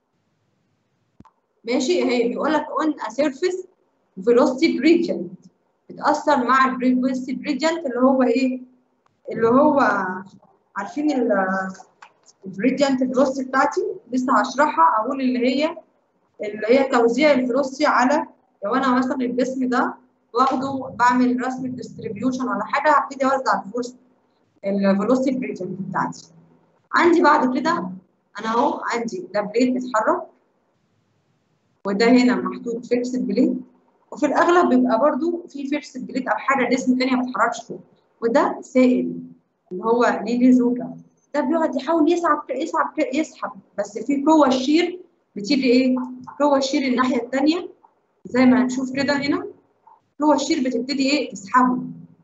ماشي اهي بيقول لك اون ا سيرفيس فيلوسيتي جريدينت بتاثر مع الفيلوسيتي جريدينت اللي هو ايه اللي هو عارفين الجريدينت فيلوسيتي بتاعتي لسه هشرحها اقول اللي هي اللي هي توزيع الفيلوسيتي على لو انا مثلا الجسم ده واخده بعمل رسم ديستريبيوشن ولا حاجه هبتدي اوزع الفورس الفيلوسيتي جريدينت بتاعتي عندي بعد كده انا اهو عندي ده بليد بيتحرك وده هنا محطوط فيكس بليد وفي الاغلب بيبقى برضو في فيكس بليد او حاجه جسم تاني ما بتتحركش فوق وده سائل اللي هو ليه زوجة ده بيقعد يحاول يسحب يسحب يسحب بس في قوة الشير بتيجي ايه؟ قوة الشير الناحية التانية زي ما هنشوف كده هنا قوة الشير بتبتدي ايه؟ تسحبه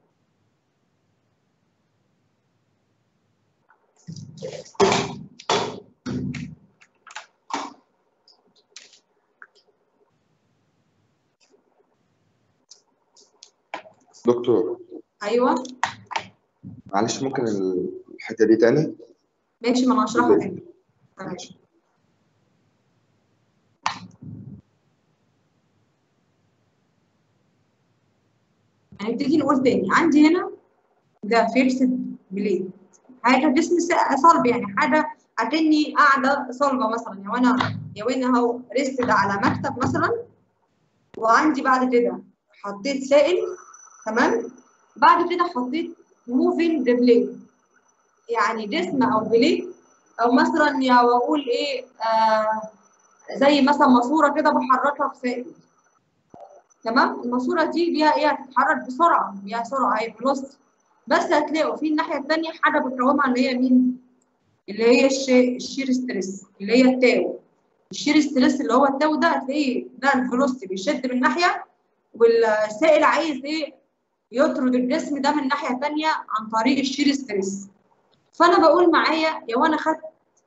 دكتور ايوه معلش ممكن الحتة دي تاني ماشي ما انا هشرحها تاني ماشي هنبتدي نقول تاني عندي هنا ده فيرسد بليد حاجه جسم صلب يعني حاجه اكني قاعده صلبه مثلا لو انا لو انا اهو ريستد على مكتب مثلا وعندي بعد كده حطيت سائل تمام بعد كده حطيت موفينج بليد يعني جسم او بليد او مثلا يا واقول ايه آه زي مثلا ماسوره كده بحركها في سائل تمام الماسوره دي ليها ايه هتتحرك بسرعه ليها سرعه هي فيلوسيتي بس هتلاقوا في الناحيه الثانيه حاجه بتقاومها اللي هي مين اللي هي الشي... الشير ستريس اللي هي التاو الشير ستريس اللي هو التاو ده هتلاقيه ده الفيلوسيتي بيشد من ناحيه والسائل عايز ايه يطرد الجسم ده من ناحيه ثانيه عن طريق الشير ستريس فانا بقول معايا لو انا خدت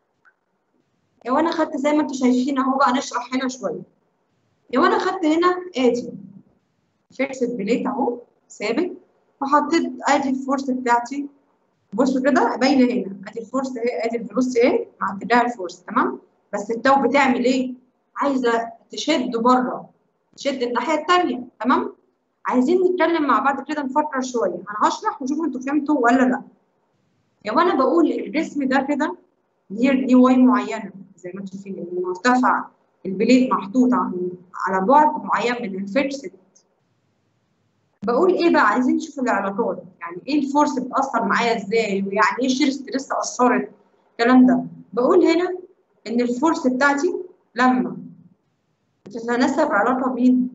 لو انا خدت زي ما انتم شايفين اهو بقى نشرح هنا شويه لو انا خدت هنا ادي فيكسد بليت اهو ثابت وحطيت ادي الفورس بتاعتي بصوا كده باينه هنا ادي الفورس اهي ادي الفلوس اهي مع اتجاه الفورس تمام بس التو بتعمل ايه؟ عايزه تشد بره تشد الناحيه الثانيه تمام؟ عايزين نتكلم مع بعض كده نفكر شويه انا هشرح وشوفوا انتوا فهمتوا ولا لا لو انا بقول الجسم ده كده ليه ليه واي معينه زي ما انتم شايفين المرتفع البليد محطوط على بعد معين من الفيكسد بقول ايه بقى عايزين نشوف العلاقات يعني ايه الفورس بتاثر معايا ازاي ويعني ايه الشير ستريس اثرت الكلام ده بقول هنا ان الفورس بتاعتي لما بتتناسب علاقه مين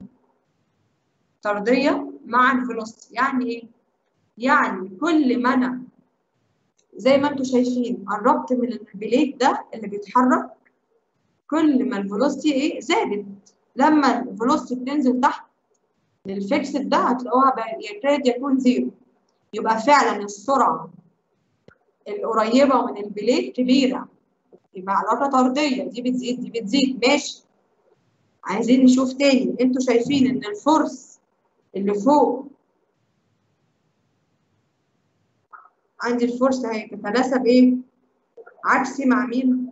طرديه مع الفيلوسيتي يعني ايه يعني كل ما انا زي ما انتم شايفين قربت من البليد ده اللي بيتحرك كل ما الفيلوسيتي ايه زادت لما الفيلوسيتي بتنزل تحت للفيكسد ده هتلاقوها يكاد يكون زيرو يبقى فعلا السرعه القريبه من البليد كبيره يبقى علاقه طرديه دي بتزيد دي بتزيد ماشي عايزين نشوف تاني انتوا شايفين ان الفورس اللي فوق عندي الفورس اهي تتناسب ايه عكسي مع مين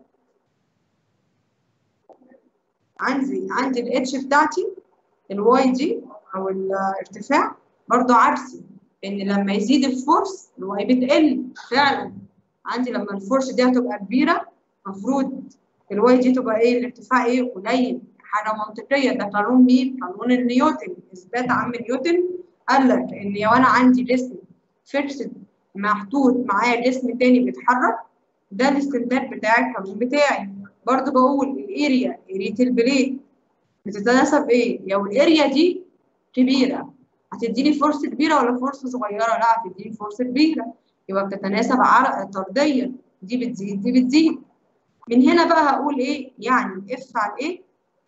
عندي عندي الاتش بتاعتي الواي دي او الارتفاع برضو عكسي ان لما يزيد الفورس الواي بتقل فعلا عندي لما الفورس دي هتبقى كبيره المفروض الواي دي تبقى ايه الارتفاع ايه قليل حاجه منطقيه ده قانون مين قانون نيوتن اثبات عم نيوتن قال لك ان لو انا عندي جسم فيكسد محطوط معاه جسم تاني بيتحرك ده الاستنتاج بتاع القانون بتاعي برضو بقول الاريا اريا البليت بتتناسب ايه لو الاريا دي كبيره هتديني فرصه كبيره ولا فرصه صغيره لا هتديني فرصه كبيره يبقى بتتناسب على طرديا دي بتزيد دي بتزيد من هنا بقى هقول ايه يعني اف على ايه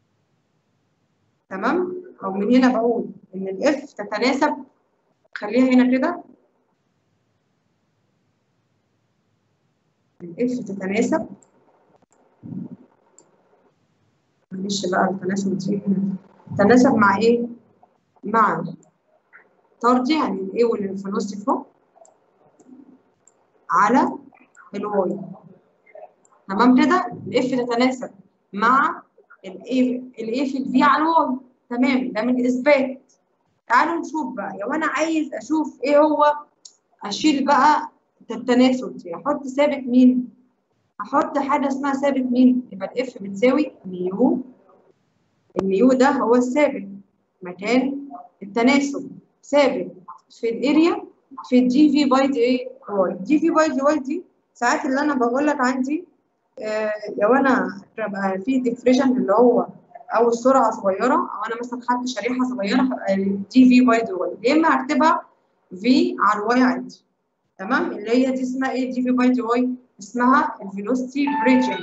تمام او من هنا بقول ان الاف تتناسب خليها هنا كده الاف تتناسب معلش بقى التناسب دي تتناسب مع ايه مع طرد يعني الايه والفلوس فوق على الواي تمام كده الاف تتناسب مع الايه الايه في الفي على الواي تمام ده من الاثبات تعالوا نشوف بقى لو انا عايز اشوف ايه هو اشيل بقى التناسب دي احط ثابت مين احط حاجه اسمها ثابت مين يبقى الاف بتساوي ميو الميو ده هو الثابت مكان التناسب ثابت في الاريا في الدي في باي دي ايه واي دي في باي دي واي دي ساعات اللي انا بقول لك عندي آه لو انا بقى في ديفريشن اللي هو او السرعه صغيره او انا مثلا خدت شريحه صغيره هبقى دي في باي دي واي يا اما هكتبها في على الواي عادي تمام اللي هي دي اسمها ايه دي في باي دي واي اسمها الفيلوسيتي بريدجنت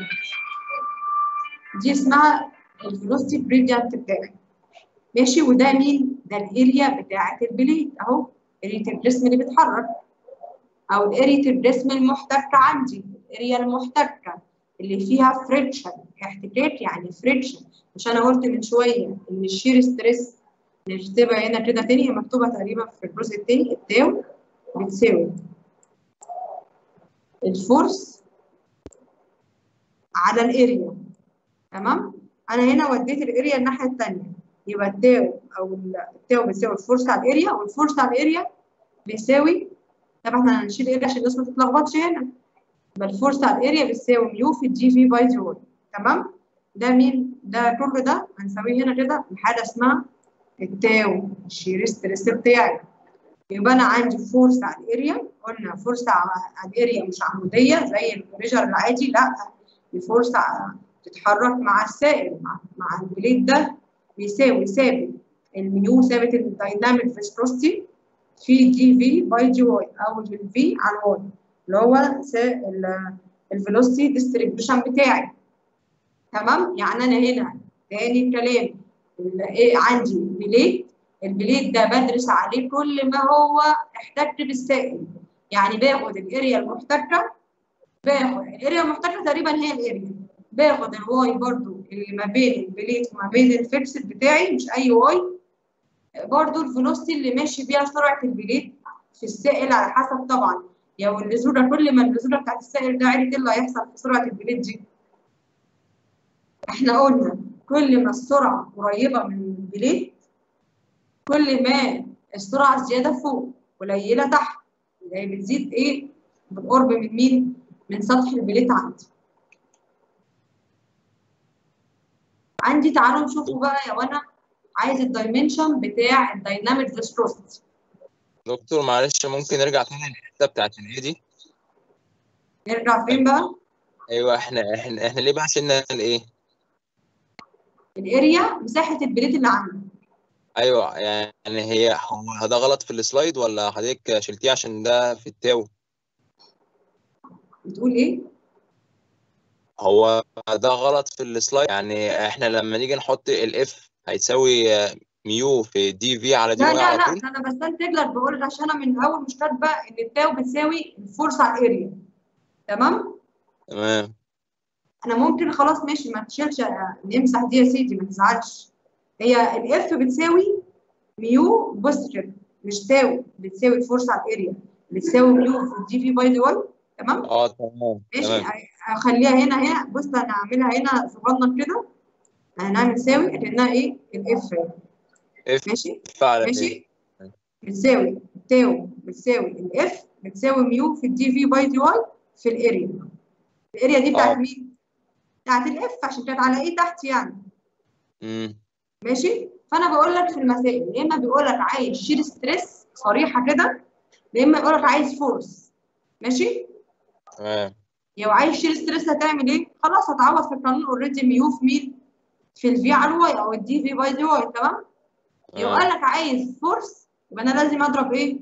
دي اسمها الفيلوسيتي بريدجنت بتاعي ماشي وده مين ده الاريا بتاعه البليد اهو اريا الجسم اللي بيتحرك او اريا الجسم المحتكه عندي الاريا المحتكه اللي فيها فريكشن احتكاك يعني فريكشن مش انا قلت من شويه ان الشير ستريس نكتبها هنا كده تاني هي مكتوبه تقريبا في الجزء التاني التاو بتساوي الفورس على الاريا تمام انا هنا وديت الاريا الناحيه الثانيه يبقى التاو او التاو بتساوي الفورس على الاريا والفورس على الاريا بيساوي طبعا احنا هنشيل اريا عشان الناس ما تتلخبطش هنا يبقى الفورس على الاريا بتساوي ميو في الجي في باي دي واي تمام ده مين ده كل ده هنساويه هنا كده بحاجه اسمها التاو الشير ستريس بتاعي يبقى انا عندي فورس على الاريا قلنا فورس على الاريا مش عموديه زي البريشر العادي لا الفورس تتحرك مع السائل مع, مع البليد ده بيساوي ثابت الميو ثابت الدايناميك فيسكوستي في دي في باي دي واي او الفي على الواي اللي هو الفيلوسيتي ديستريبيوشن بتاعي تمام يعني انا هنا تاني الكلام ايه عندي بليد البليد ده بدرس عليه كل ما هو احتك بالسائل يعني باخد الاريا المحتكه باخد الاريا المحتكه تقريبا هي الاريا باخد الواي برضو اللي ما بين البليد وما بين الفيكسد بتاعي مش اي واي برضو الفيلوسيتي اللي ماشي بيها سرعه البليد في السائل على حسب طبعا لو اللزوره كل ما اللزوره بتاعت السائل ده عرفت ايه اللي هيحصل في سرعه البليد دي احنا قلنا كل ما السرعه قريبه من البليد كل ما السرعه زياده فوق قليله تحت اللي هي بتزيد ايه بالقرب من مين من سطح البليت عندي عندي تعالوا نشوفوا بقى لو انا عايز الدايمنشن بتاع الدايناميك فيسكوستي دكتور معلش ممكن نرجع تاني للحته بتاعت الايه دي نرجع فين بقى ايوه احنا احنا احنا ليه بقى شلنا الايه الاريا مساحه البليت اللي عندي ايوه يعني هي هو ده غلط في السلايد ولا حضرتك شلتيه عشان ده في التاو بتقول ايه هو ده غلط في السلايد يعني احنا لما نيجي نحط الاف هيساوي ميو في دي في على دي لا واي لا على لا طول ده انا بستنتج لك بقول لك عشان انا من الاول مش كاتبه ان التاو بتساوي الفورس على الاريا تمام تمام انا ممكن خلاص ماشي ما تشيلش نمسح دي يا سيدي ما تزعلش هي الاف بتساوي ميو بص كده مش تاو بتساوي الفورس على الاريا بتساوي ميو في الدي في باي دي واي تمام اه تمام ماشي تمام اخليها هنا هنا بص انا هعملها هنا صغنن كده هنعمل تساوي كانها ايه الاف اف ماشي على ماشي ايه بتساوي تاو بتساوي الاف بتساوي ميو في الدي في باي دي واي في الاريا الاريا دي بتاعت اه. مين؟ بتاعت الاف عشان كانت على ايه تحت يعني امم ماشي فانا بقول لك في المسائل يا اما بيقول لك عايز شير ستريس صريحه كده يا اما يقول لك عايز فورس ماشي تمام لو عايز شير ستريس هتعمل ايه؟ خلاص هتعوض في القانون اوريدي ميو في مين؟ في الفي على الواي او الدي في باي دي واي تمام؟ لو تمام. قال لك عايز فورس يبقى انا لازم اضرب ايه؟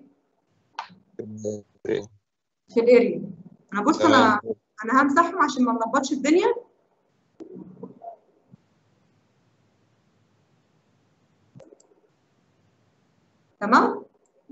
إيه؟ في الاريا انا بص تمام انا انا همسحهم عشان ما نلخبطش الدنيا تمام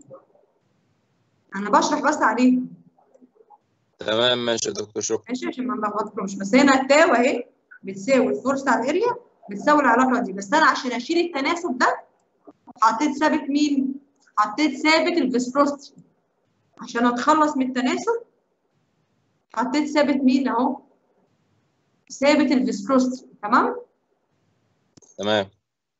انا بشرح بس عليهم تمام ماشي يا دكتور شكرا ماشي عشان ما نلخبطكمش بس هنا التاو اهي بتساوي الفورس على الاريا بتساوي العلاقه دي بس انا عشان اشيل التناسب ده حطيت ثابت مين؟ حطيت ثابت الفيسبروستي عشان اتخلص من التناسب حطيت ثابت مين اهو ثابت الفيسبروستي تمام؟ تمام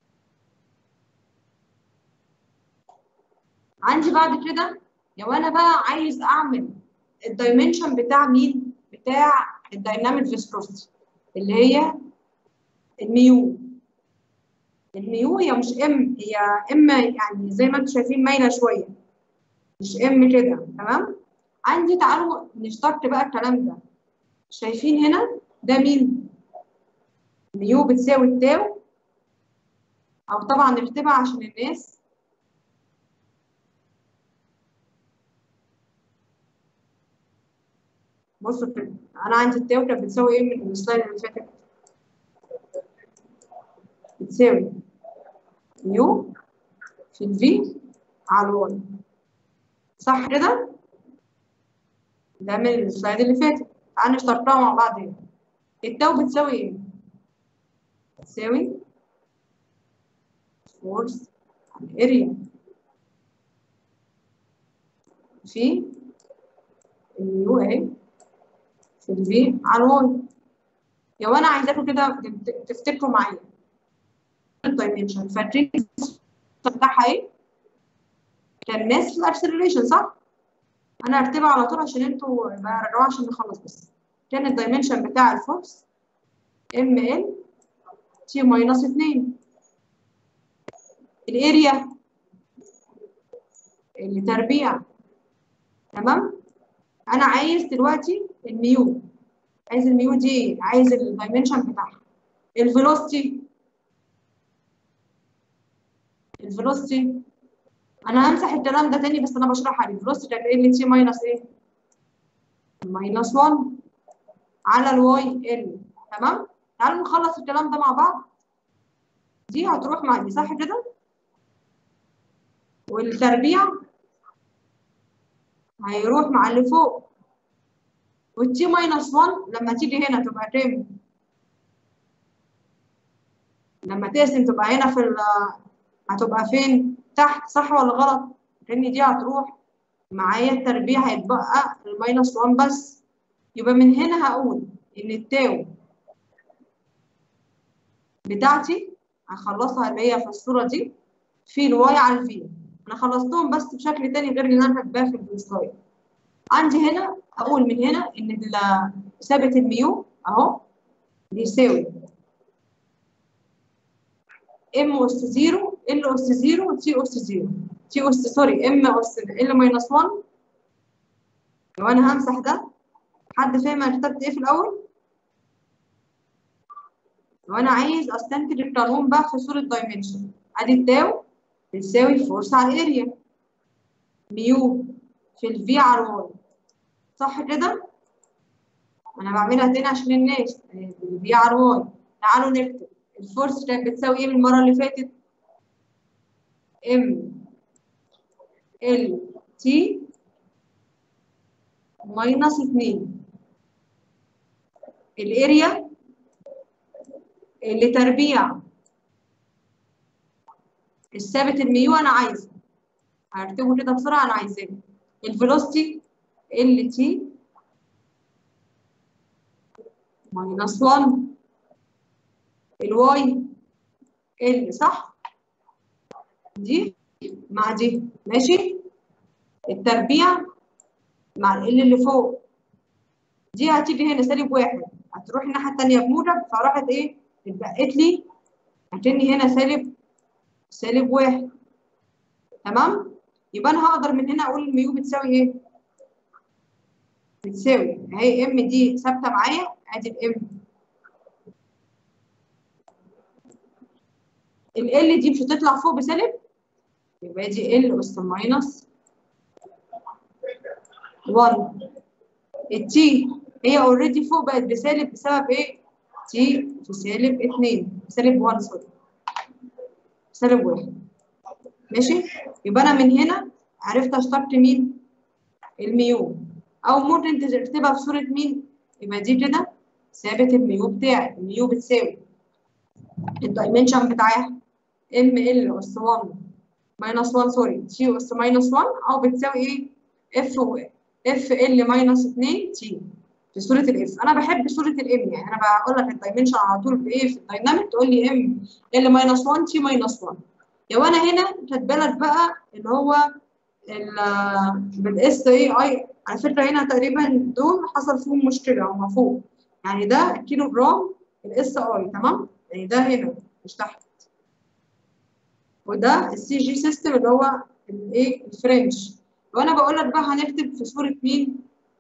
عندي بعد كده لو انا بقى عايز اعمل الدايمنشن بتاع مين؟ بتاع الدايناميك فيسبروستي اللي هي الميو الميو هي مش ام هي ام يعني زي ما انتم شايفين مايله شويه مش ام كده تمام عندي تعالوا نشتق بقى الكلام ده شايفين هنا ده مين ميو بتساوي التاو او طبعا نكتبها عشان الناس بصوا كده انا عندي التاو كانت بتساوي ايه من السلايد اللي فاتت بتساوي يو في الفي على الواي صح كده؟ ده من السلايد اللي فاتت تعالى نشتغلها مع بعض هنا التاو بتساوي ايه؟ بتساوي فورس على الاريا في اليو اهي في الفي على الواي لو انا عايزاكم كده تفتكروا معايا الدايمنشن فاكرين بتاعها ايه؟ كان ماس الاكسلريشن صح؟ انا هكتبها على طول عشان انتوا يبقى رجعوها عشان نخلص بس كان الدايمنشن بتاع الفورس ام ال تي ماينس 2 الاريا اللي تربيع تمام؟ انا عايز دلوقتي الميو عايز الميو دي عايز الدايمنشن بتاعها الفيلوسيتي الفيلوسيتي انا همسح الكلام ده تاني بس انا بشرح عليه الفيلوسيتي كانت ال تي ماينس ايه ماينس 1 على الواي ال تمام تعالوا نخلص الكلام ده مع بعض دي هتروح مع دي صح كده والتربيع هيروح مع اللي فوق والتي ماينس 1 لما تيجي هنا تبقى كام لما تقسم تبقى هنا في ال هتبقى فين تحت صح ولا غلط لان دي هتروح معايا التربيع هيتبقى الماينس 1 بس يبقى من هنا هقول ان التاو بتاعتي هخلصها اللي هي في الصوره دي في الواي على الفي انا خلصتهم بس بشكل تاني غير اللي انا كاتباه في السلايد عندي هنا اقول من هنا ان ثابت الميو اهو بيساوي ام اس 0 ال اس 0 تي اس 0 تي اس سوري ام اس ال ماينس 1 لو انا همسح ده حد فاهم انا كتبت ايه في الاول؟ لو انا عايز استنتج القانون بقى في صوره دايمنشن ادي التاو بتساوي فورس على الاريا ميو في الفي على الواي صح كده؟ انا بعملها تاني عشان الناس الفي على الواي تعالوا نكتب الفورس كانت بتساوي ايه من المره اللي فاتت؟ ام ال تي ماينس 2 الاريا اللي تربيع الثابت الميو انا عايزه هكتبه كده بسرعه انا عايزاه الفيلوسيتي ال تي ماينس 1 الواي ال صح دي مع دي ماشي التربيع مع ال اللي فوق دي هتيجي هنا سالب واحد هتروح الناحيه التانيه بموجب فراحت ايه اتبقت لي هتني هنا سالب سالب واحد تمام يبقى انا هقدر من هنا اقول الميو بتساوي ايه بتساوي اهي ام دي ثابته معايا ادي الام ال دي مش هتطلع فوق بسالب يبقى دي ال اس ماينس 1 التي هي اوريدي فوق بقت بسالب بسبب ايه؟ تي في سالب 2 سالب 1 سوري سالب 1 ماشي؟ يبقى انا من هنا عرفت اشتقت مين؟ الميو او ممكن تكتبها في صوره مين؟ يبقى دي كده ثابت الميو بتاعي الميو بتساوي الدايمنشن بتاعها ام ال اس 1 ماينس 1 سوري تي اس ماينس 1 او بتساوي ايه؟ اف اف ال ماينس 2 تي في صوره الاف انا بحب صوره الام يعني انا بقول لك الدايمنشن على طول بايه في الدايناميك تقول لي ام ال ماينس 1 تي ماينس 1 لو انا هنا خد بالك بقى اللي هو بالاس اي اي على فكره هنا تقريبا دول حصل فيهم مشكله هم فوق يعني ده كيلو جرام الاس اي تمام يعني ده هنا مش تحت وده السي جي سيستم اللي هو الايه الفرنش وانا بقول لك بقى هنكتب في صوره مين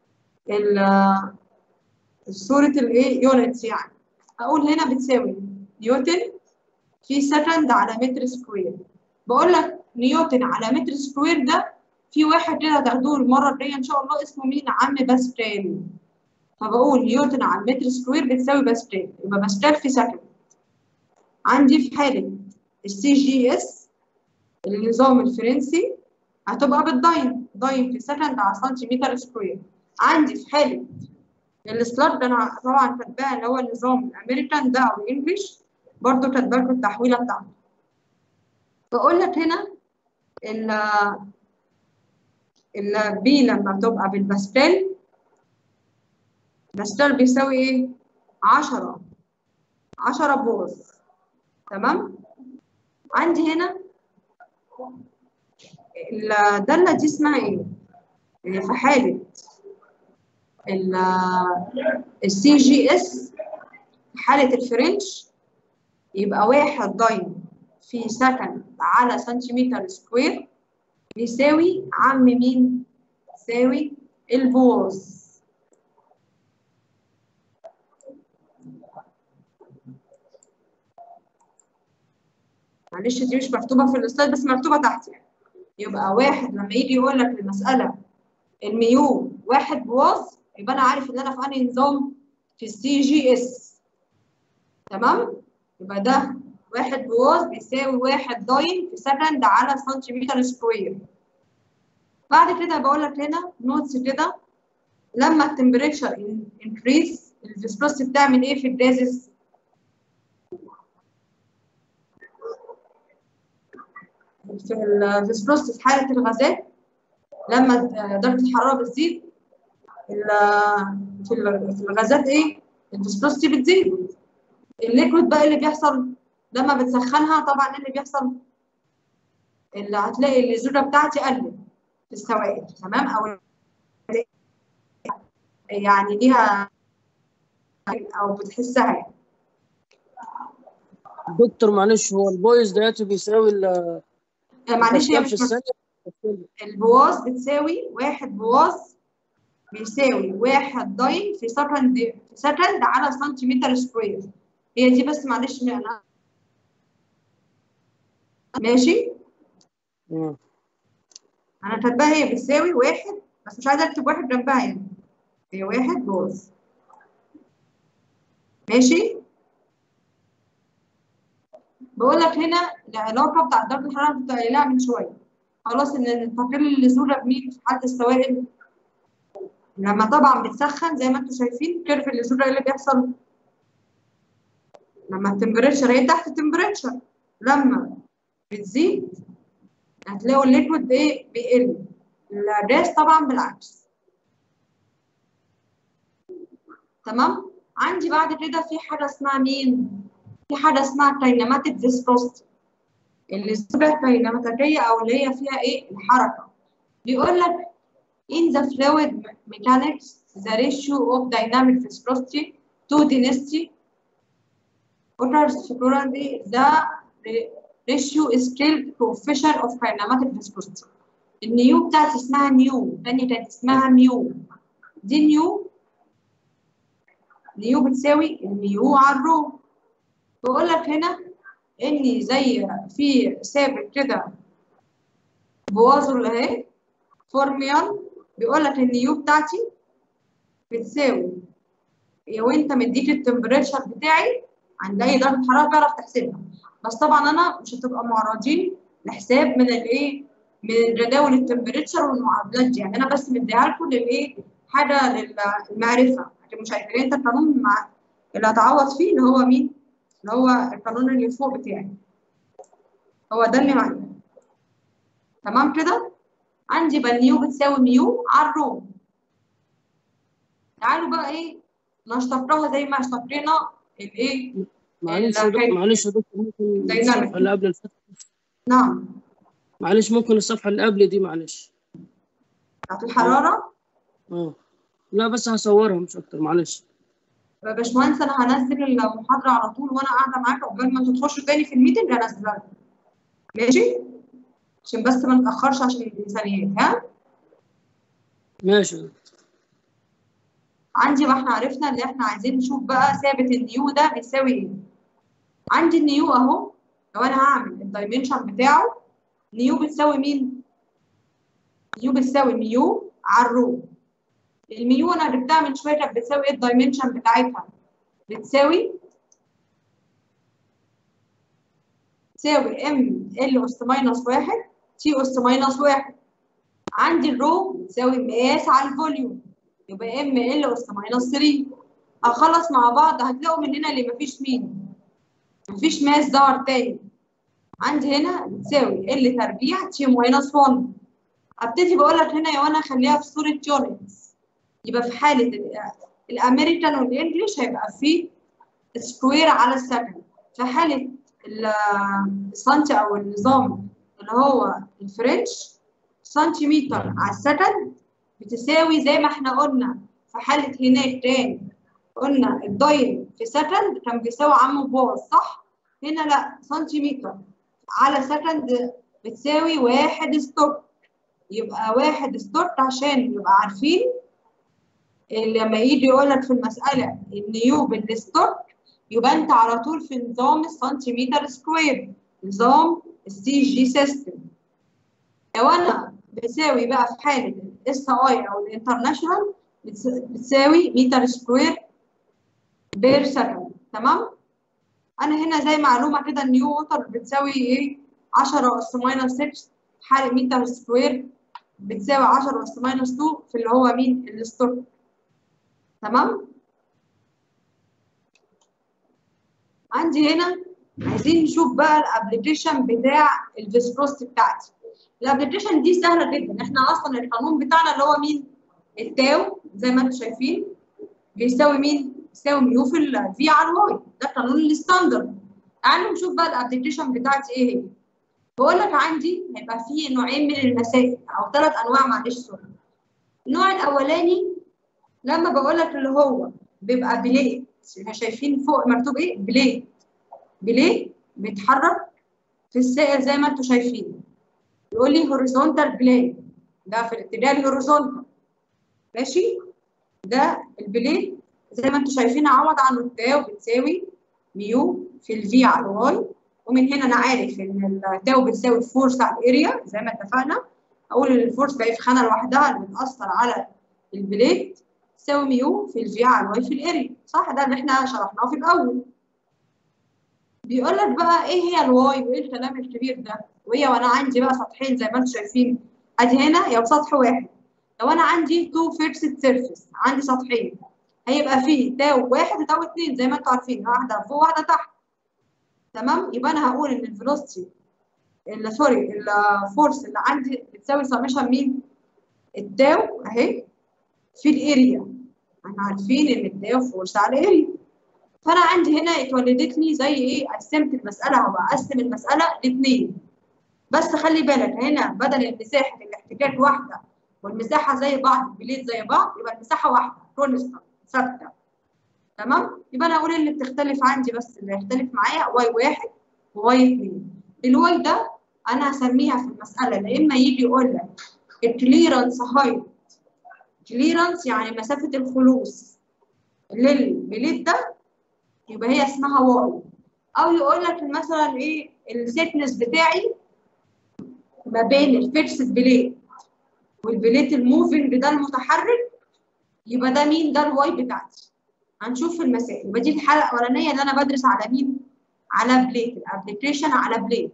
صوره الايه يونتس يعني اقول هنا بتساوي نيوتن في سكند على متر سكوير بقول لك نيوتن على متر سكوير ده في واحد كده هتاخدوه المره الجايه ان شاء الله اسمه مين عم باسكال فبقول نيوتن على المتر سكوير بتساوي باسكال يبقى باسكال في سكند عندي في حاله السي جي اس النظام الفرنسي هتبقى بالداين داين في سكند على سنتيمتر سكوير عندي في حاله السلات ده انا طبعا كاتباها اللي هو النظام الامريكان ده او الانجليش برضه كاتبه لكم التحويله بتاعته بقول لك هنا ال البي لما تبقى بالباسكال باسكال بيساوي ايه؟ 10 10 بوز تمام؟ عندي هنا الدالة دي اسمها ايه؟ في حالة السي جي اس في حالة الفرنش يبقى واحد داين في سكند على سنتيمتر سكوير بيساوي عم مين؟ يساوي البوز معلش دي مش مكتوبة في السلايد بس مكتوبة تحت يعني يبقى واحد لما يجي يقول لك المسألة الميو واحد بواز يبقى أنا عارف إن أنا في أنهي نظام في السي جي اس تمام؟ يبقى ده واحد بواز بيساوي واحد داين في سكند على سنتيمتر سكوير بعد كده بقول لك هنا نوتس كده لما التمبريتشر انكريز الفيسكوستي بتعمل ايه في الجازز؟ في الفيسكوستي في حاله الغازات لما درجه الحراره بتزيد في الغازات ايه؟ الفيسكوستي بتزيد الليكويد بقى اللي بيحصل لما بتسخنها طبعا ايه اللي بيحصل؟ اللي هتلاقي الزوجه بتاعتي قلت في السوائل تمام او يعني ليها او بتحسها يعني. دكتور معلش هو البويز دلوقتي بيساوي ال معلش هي في مش الثانية البواز بتساوي واحد بواز بيساوي واحد داين في سكند في سكند على سنتيمتر سكوير هي دي بس معلش انا ماشي مم. انا كاتباها هي بتساوي واحد بس مش عايزه اكتب واحد جنبها يعني هي واحد بوز ماشي بقول لك هنا العلاقه بتاع درجه الحراره اللي كنت قايلها من شويه خلاص ان التقليل اللزوجه بمين في حاله السوائل لما طبعا بتسخن زي ما انتم شايفين كيرف اللزوجه ايه اللي بيحصل لما التمبريتشر هي تحت التمبريتشر لما بتزيد هتلاقوا الليكويد ايه بيقل الجاز طبعا بالعكس تمام عندي بعد كده في حاجه اسمها مين في حاجه اسمها كاينماتيك فيسكوستي اللي الزبده كاينماتيكيه او اللي هي فيها ايه الحركه بيقول لك in the fluid mechanics the ratio of dynamic viscosity to density water security the ratio is scaled coefficient of kinematic viscosity النيو بتاعتي اسمها نيو تاني كانت اسمها ميو دي نيو نيو بتساوي الميو على الرو بقول لك هنا اني زي في ثابت كده بوازر اهي فورميال بيقول لك النيو بتاعتي بتساوي وانت مديك التمبريتشر بتاعي عند اي درجه حراره تعرف تحسبها بس طبعا انا مش هتبقى معرضين لحساب من الايه من جداول التمبريتشر والمعادلات دي يعني انا بس مديها لكم للايه حاجه للمعرفه عشان مش عارفين انت القانون مع اللي هتعوض فيه اللي هو مين اللي هو القانون اللي فوق بتاعي هو ده اللي معايا تمام كده عندي يبقى النيو بتساوي ميو على الرو تعالوا بقى ايه نشتقها زي ما اشتقينا الايه معلش يا دكتور معلش يا دكتور ممكن دايناميك. الصفحة اللي قبل الفتح نعم معلش ممكن الصفحة اللي قبل دي معلش بتاعت الحراره اه لا بس هصورها مش أكتر معلش يا باشمهندس انا هنزل المحاضره على طول وانا قاعده معاك عقبال ما انتوا تخشوا تاني في الميتنج هنزلها لكم. ماشي عشان بس ما نتاخرش عشان الانسانيات ها ماشي يا دكتور عندي ما احنا عرفنا اللي احنا عايزين نشوف بقى ثابت النيو ده بيساوي ايه عندي النيو اهو لو انا هعمل الدايمنشن بتاعه نيو بتساوي مين نيو بتساوي ميو على الرو الميو انا جبتها من شويه كانت بتساوي ايه الدايمنشن بتاعتها بتساوي تساوي ام ال اس ماينس واحد تي اس ماينس واحد عندي الرو بتساوي مقاس على الفوليوم يبقى ام ال اس ماينس 3 هخلص مع بعض هتلاقوا من هنا اللي مفيش مين مفيش ماس ظهر تاني عندي هنا بتساوي ال تربيع تي ماينس 1 هبتدي بقول لك هنا يا وانا اخليها في صوره يونتس يبقى في حاله ال- الامريكان والانجليش هيبقى في سكوير على السكند في حاله ال- السنتي او النظام اللي هو الفرنش سنتيمتر على السكند بتساوي زي ما احنا قلنا في حالة هناك تاني قلنا الداين في سكند كان بيساوي عم باظ صح؟ هنا لا سنتيمتر على سكند بتساوي واحد ستوك يبقى واحد ستوك عشان يبقى عارفين اللي لما يجي يقول لك في المسألة النيو بالستوك يبقى انت على طول في نظام السنتيمتر سكوير نظام السي جي سيستم لو انا بتساوي بقى في حالة الاس اي او الانترناشونال بتساوي متر سكوير بير سكند تمام انا هنا زي معلومة كده النيو ووتر بتساوي ايه 10 اس ماينس 6 حالة متر سكوير بتساوي 10 اس ماينس 2 في اللي هو مين الستوك تمام عندي هنا عايزين نشوف بقى الابلكيشن بتاع الفيسكروستي بتاعتي الابلكيشن دي سهله جدا احنا اصلا القانون بتاعنا اللي هو مين التاو زي ما انتم شايفين بيساوي مين بيساوي ميو في الفي على الواي ده قانون الستاندرد تعالوا نشوف بقى الابلكيشن بتاعتي ايه هي بقول لك عندي هيبقى فيه نوعين من المسائل او ثلاث انواع معلش سوري النوع الاولاني لما بقول لك اللي هو بيبقى بليت احنا شايفين فوق مكتوب ايه بليت بليت بيتحرك في السائل زي ما انتم شايفين يقول لي هوريزونتال بلين ده في الاتجاه الهوريزونتال ماشي ده البلين زي ما انتم شايفين اعوض عنه التاو بتساوي ميو في الفي على الواي ومن هنا انا عارف ان التاو بتساوي الفورس على الاريا زي ما اتفقنا اقول ان الفورس بقى في خانه لوحدها اللي بتاثر على البليت تساوي ميو في الفي على الواي في الاريا صح ده اللي احنا شرحناه في الاول بيقول لك بقى ايه هي الواي وايه الكلام الكبير ده وهي وانا عندي بقى سطحين زي ما انتم شايفين ادي هنا يا سطح واحد لو انا عندي تو فيكسد سيرفيس عندي سطحين هيبقى فيه تاو واحد وتاو اتنين زي ما انتم عارفين واحده فوق واحده تحت تمام يبقى انا هقول ان الفيلوسيتي اللي سوري الفورس اللي عندي بتساوي سميشن مين التاو اهي في الاريا احنا عارفين ان التاو فورس على الاريا فانا عندي هنا اتولدت لي زي ايه قسمت المساله او بقسم المساله لاثنين بس خلي بالك هنا بدل المساحه الاحتكاك واحده والمساحه زي بعض البليد زي بعض يبقى المساحه واحده كونستانت ثابته تمام يبقى انا اقول اللي بتختلف عندي بس اللي يختلف معايا واي واحد وواي اثنين الواي ده انا هسميها في المساله يا اما يجي يقول لك الكليرنس هايت كليرنس يعني مسافه الخلوص للبليد ده يبقى هي اسمها واي او يقول لك مثلا ايه السيكنس بتاعي ما بين الفيكس بليد والبليت الموفنج ده المتحرك يبقى ده مين ده الواي بتاعتي هنشوف في المسائل يبقى دي الحلقه الاولانيه اللي انا بدرس على مين على بليت الابلكيشن على بليت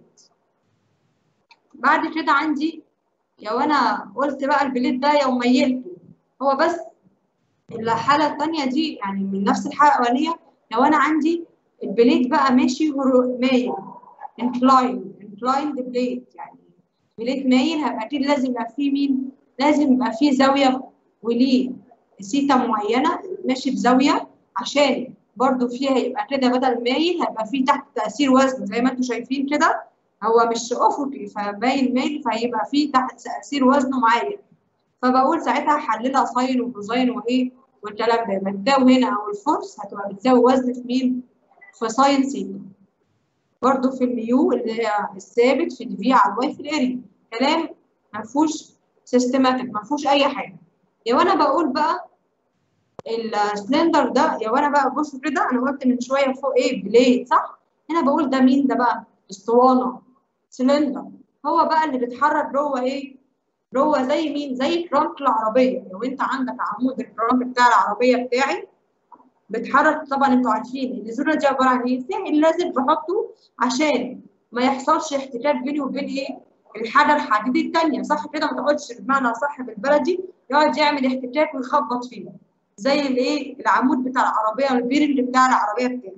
بعد كده عندي لو انا قلت بقى البليت ده يوم ميلته هو بس الحاله الثانيه دي يعني من نفس الحلقه الاولانيه لو انا عندي البليت بقى ماشي مايل انكلاين انكلايند بليت يعني بليت مايل هيبقى اكيد لازم يبقى فيه مين لازم يبقى فيه زاويه وليه سيتا معينه ماشي بزاويه عشان برضو فيها يبقى كده بدل مايل هيبقى فيه تحت تاثير وزن زي ما انتم شايفين كده هو مش افقي فباين مايل فهيبقى فيه تحت تاثير وزنه معين فبقول ساعتها هحللها ساين وكوزاين وايه والكلام ده يبقى التاو هنا او الفورس هتبقى بتساوي وزن في مين؟ في ساين سيتا برضو في الميو اللي هي الثابت في الفي على الواي في الاريا كلام ما فيهوش سيستماتيك ما فيهوش اي حاجه لو انا بقول بقى السلندر ده لو انا بقى بص كده انا قلت من شويه فوق ايه بليد صح هنا بقول ده مين ده بقى اسطوانه سلندر هو بقى اللي بيتحرك جوه ايه جوه زي مين زي كرانك العربيه لو انت عندك عمود الكرانك بتاع العربيه بتاعي بيتحرك طبعا انتوا عارفين الزونه دي عباره عن ايه السائل لازم بحطه عشان ما يحصلش احتكاك بيني وبين ايه الحاجه الحديد الثانيه صح كده ما تقعدش بمعنى صح بالبلدي يقعد يعمل احتكاك ويخبط فيه زي الايه العمود بتاع العربيه والبيرنج بتاع العربيه بتاعي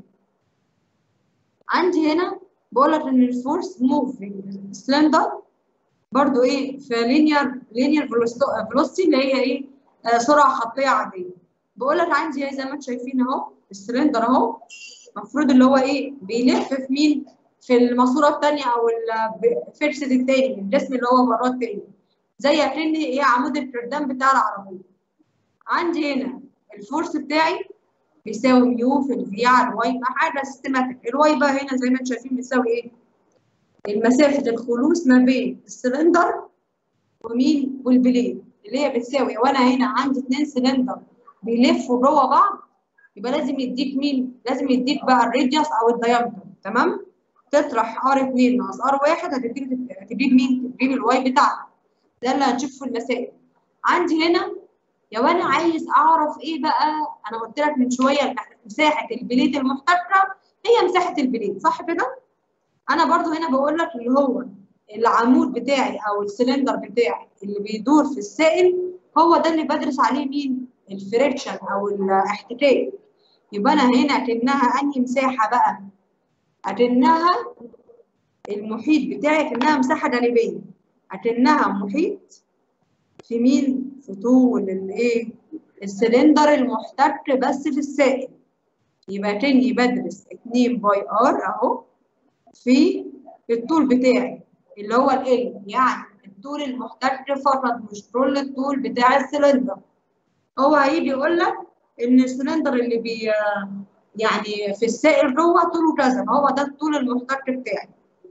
عندي هنا بقول لك ان الفورس موفينج سلندر برضو ايه في لينير لينير فيلوسيتي اللي هي ايه آه سرعه خطيه عاديه بقول لك عندي زي ما انتم شايفين اهو السلندر اهو المفروض اللي هو ايه بيلف في مين في الماسوره الثانيه او الفيرسد الثاني الجسم اللي هو بره الثاني زي اكني ايه عمود الكردان بتاع العربيه عندي هنا الفورس بتاعي بيساوي ميو في الفي على الواي مع حاجه سيستماتيك الواي بقى هنا زي ما انتم شايفين بيساوي ايه المسافه الخلوص ما بين السلندر ومين والبليد اللي هي بتساوي وانا هنا عندي اثنين سلندر بيلفوا جوه بعض يبقى لازم يديك مين؟ لازم يديك بقى الراديوس او الدايمتر تمام؟ تطرح ار 2 ناقص ار 1 هتديك هتجيب مين؟ تجيب الواي بتاعها ده اللي هنشوفه في المسائل عندي هنا لو انا عايز اعرف ايه بقى انا قلت لك من شويه مساحه البليد المحتكه هي مساحه البليد صح كده؟ انا برضو هنا بقول لك اللي هو العمود بتاعي او السلندر بتاعي اللي بيدور في السائل هو ده اللي بدرس عليه مين؟ الفريكشن او الاحتكاك يبقى انا هنا كانها انهي مساحه بقى اكنها المحيط بتاعي كانها مساحه جانبيه اكنها محيط في مين في طول الايه السلندر المحتك بس في السائل يبقى كاني بدرس 2 باي ار اهو في الطول بتاعي اللي هو ال يعني الطول المحتك فقط مش كل الطول بتاع السلندر هو هيجي يقول لك ان السلندر اللي بي يعني في السائل جوه طوله كذا هو ده الطول المحتك بتاعي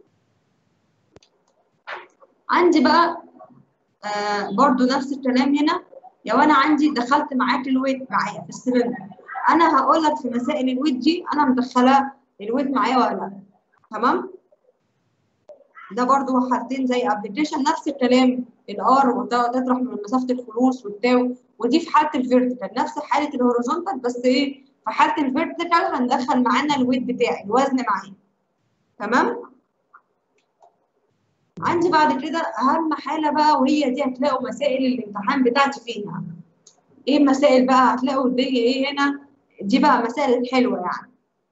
عندي بقى آه برضو نفس الكلام هنا لو انا عندي دخلت معاك الويت معايا في السلندر انا هقول لك في مسائل الويت دي انا مدخله الويت معايا ولا لا تمام ده برضو حالتين زي ابلكيشن نفس الكلام الار وتطرح من مسافه الخلوص والتاو ودي في حاله الفيرتيكال نفس حاله الهوريزونتال بس ايه في حاله الفيرتيكال هندخل معانا الويت بتاعي الوزن معايا تمام عندي بعد كده اهم حاله بقى وهي دي هتلاقوا مسائل الامتحان بتاعتي فيها ايه المسائل بقى هتلاقوا دي ايه هنا دي بقى مسائل الحلوه يعني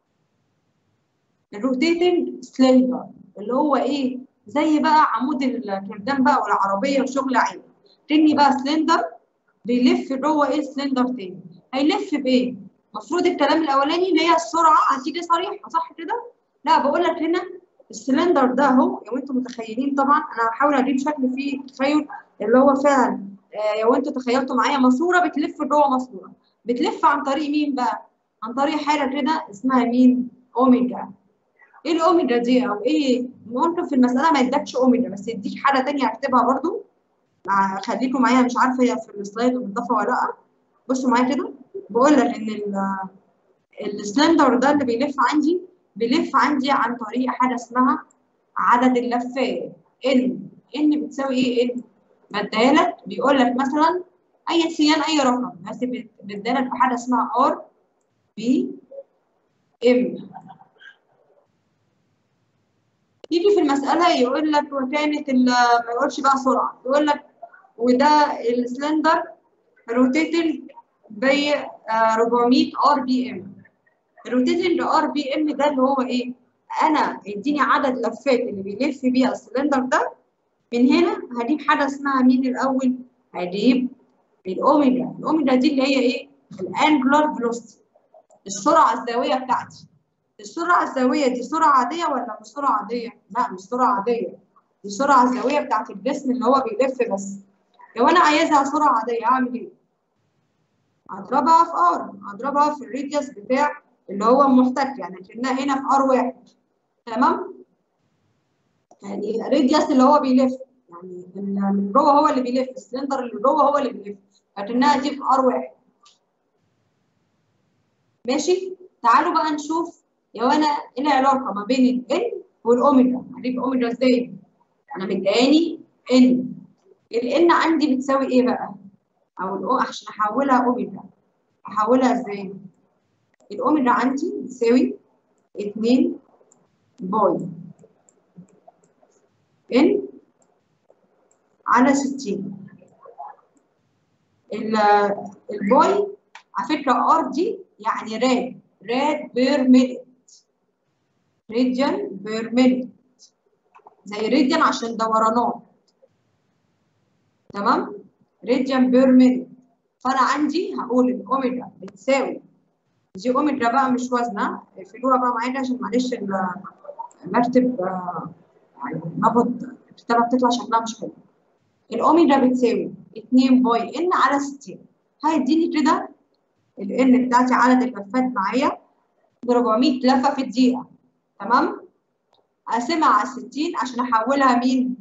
الروتيتنج سلندر اللي هو ايه زي بقى عمود الكردان بقى والعربيه وشغل عين تاني بقى سلندر بيلف جوه ايه سلندر تاني هيلف بايه المفروض الكلام الاولاني اللي هي السرعه هتيجي صريحه صح كده لا بقول لك هنا السلندر ده اهو لو انتم متخيلين طبعا انا هحاول اجيب شكل فيه تخيل اللي هو فعلا آه لو انتوا تخيلتوا معايا ماسوره بتلف جوه ماسوره بتلف عن طريق مين بقى عن طريق حاجه كده اسمها مين اوميجا ايه الاوميجا دي او ايه ممكن في المساله ما يدكش اوميجا بس يديك حاجه ثانيه اكتبها برضو مع خليكم معايا مش عارفه هي في السلايد مضافه ولا لا بصوا معايا كده بقول لك ان السلندر ده اللي بيلف عندي بيلف عندي عن طريق حاجه اسمها عدد اللفات ان ان بتساوي ايه ان بديها لك بيقول لك مثلا اي سيان اي رقم بس بديها لك بحاجه اسمها ار بي ام يجي في المساله يقول لك وكانت ما يقولش بقى سرعه يقول لك وده السلندر روتيتنج ب 400 ار بي ام الروتيتنج ار بي ام ده اللي هو ايه انا اديني عدد لفات اللي بيلف بيها السلندر ده من هنا هجيب حاجه اسمها مين الاول هجيب الاوميجا الاوميجا دي اللي هي ايه الانجلر فيلوسيتي السرعه الزاويه بتاعتي السرعه الزاويه دي سرعه عاديه ولا مش سرعه عاديه لا مش سرعه عاديه دي السرعه الزاويه بتاعت الجسم اللي هو بيلف بس لو انا عايزها سرعه عاديه اعمل ايه اضربها في ار اضربها في الريديوس بتاع اللي هو محتك يعني كانها هنا في ار واحد تمام يعني الريديوس اللي هو بيلف يعني اللي جوه هو اللي بيلف السلندر اللي جوه هو اللي بيلف لكنها دي في ار واحد ماشي تعالوا بقى نشوف لو انا ايه العلاقه ما بين ال والاوميجا هجيب اوميجا ازاي انا مدياني ان الان عندي بتساوي ايه بقى او الاو عشان احولها اوميجا احولها ازاي الاوميجا عندي بتساوي 2 باي ان على 60 الباي على فكره ار دي يعني راد راد بير مينيت راديان بير مينيت زي راديان عشان دورانات تمام راديان بير مينيت فانا عندي هقول الاوميجا بتساوي دي اوميجا بقى مش وزنه اقفلوها بقى معايا عشان معلش المكتب يعني باخد الكتابه بتطلع شكلها مش حلو الاوميجا بتساوي 2 باي ان على 60 هيديني كده الان بتاعتي عدد اللفات معايا ب 400 لفه في الدقيقه تمام اقسمها على 60 عشان احولها مين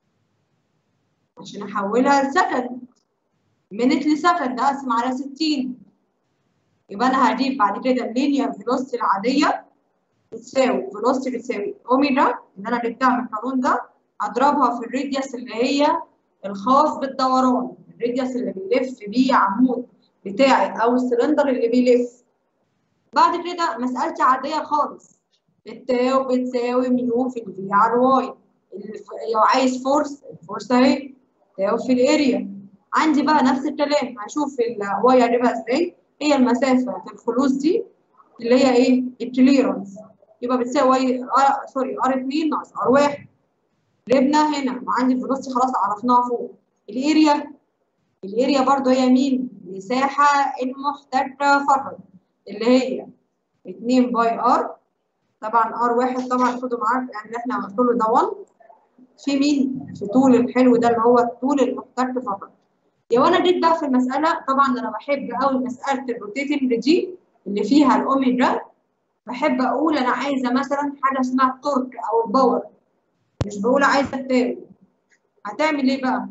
عشان احولها لسكند منت لسكند اقسم على 60 يبقى انا هجيب بعد كده اللينير فيلوسيتي العاديه بتساوي فيلوسيتي بتساوي اوميجا اللي انا جبتها من القانون ده اضربها في الراديوس اللي هي الخاص بالدوران الراديوس اللي بيلف بيه عمود بتاعي او السلندر اللي بيلف بعد كده مسألتي عادية خالص التاو بتساوي ميو في الفي على الواي لو عايز فورس الفورس اهي تاو في الاريا عندي بقى نفس الكلام هشوف الواي اجيبها ازاي هي المسافة في الخلوص دي اللي هي ايه الكليرنس يبقى بتساوي آه سوري ار 2 ناقص ار 1 جبنا هنا وعندي الفيلوسيتي خلاص عرفناها فوق الاريا الاريا برضو هي مين المساحة المحتجة فقط اللي هي 2 باي ار طبعا ار واحد طبعا خدوا معاك يعني احنا هنقول ده 1 في مين في طول الحلو ده اللي هو الطول المحتج فقط لو انا جيت بقى في المسألة طبعا انا بحب قوي مسألة الروتيتنج دي اللي فيها الاوميجا بحب اقول انا عايزة مثلا حاجة اسمها التورك او الباور مش بقول عايزة التاو هتعمل ايه بقى؟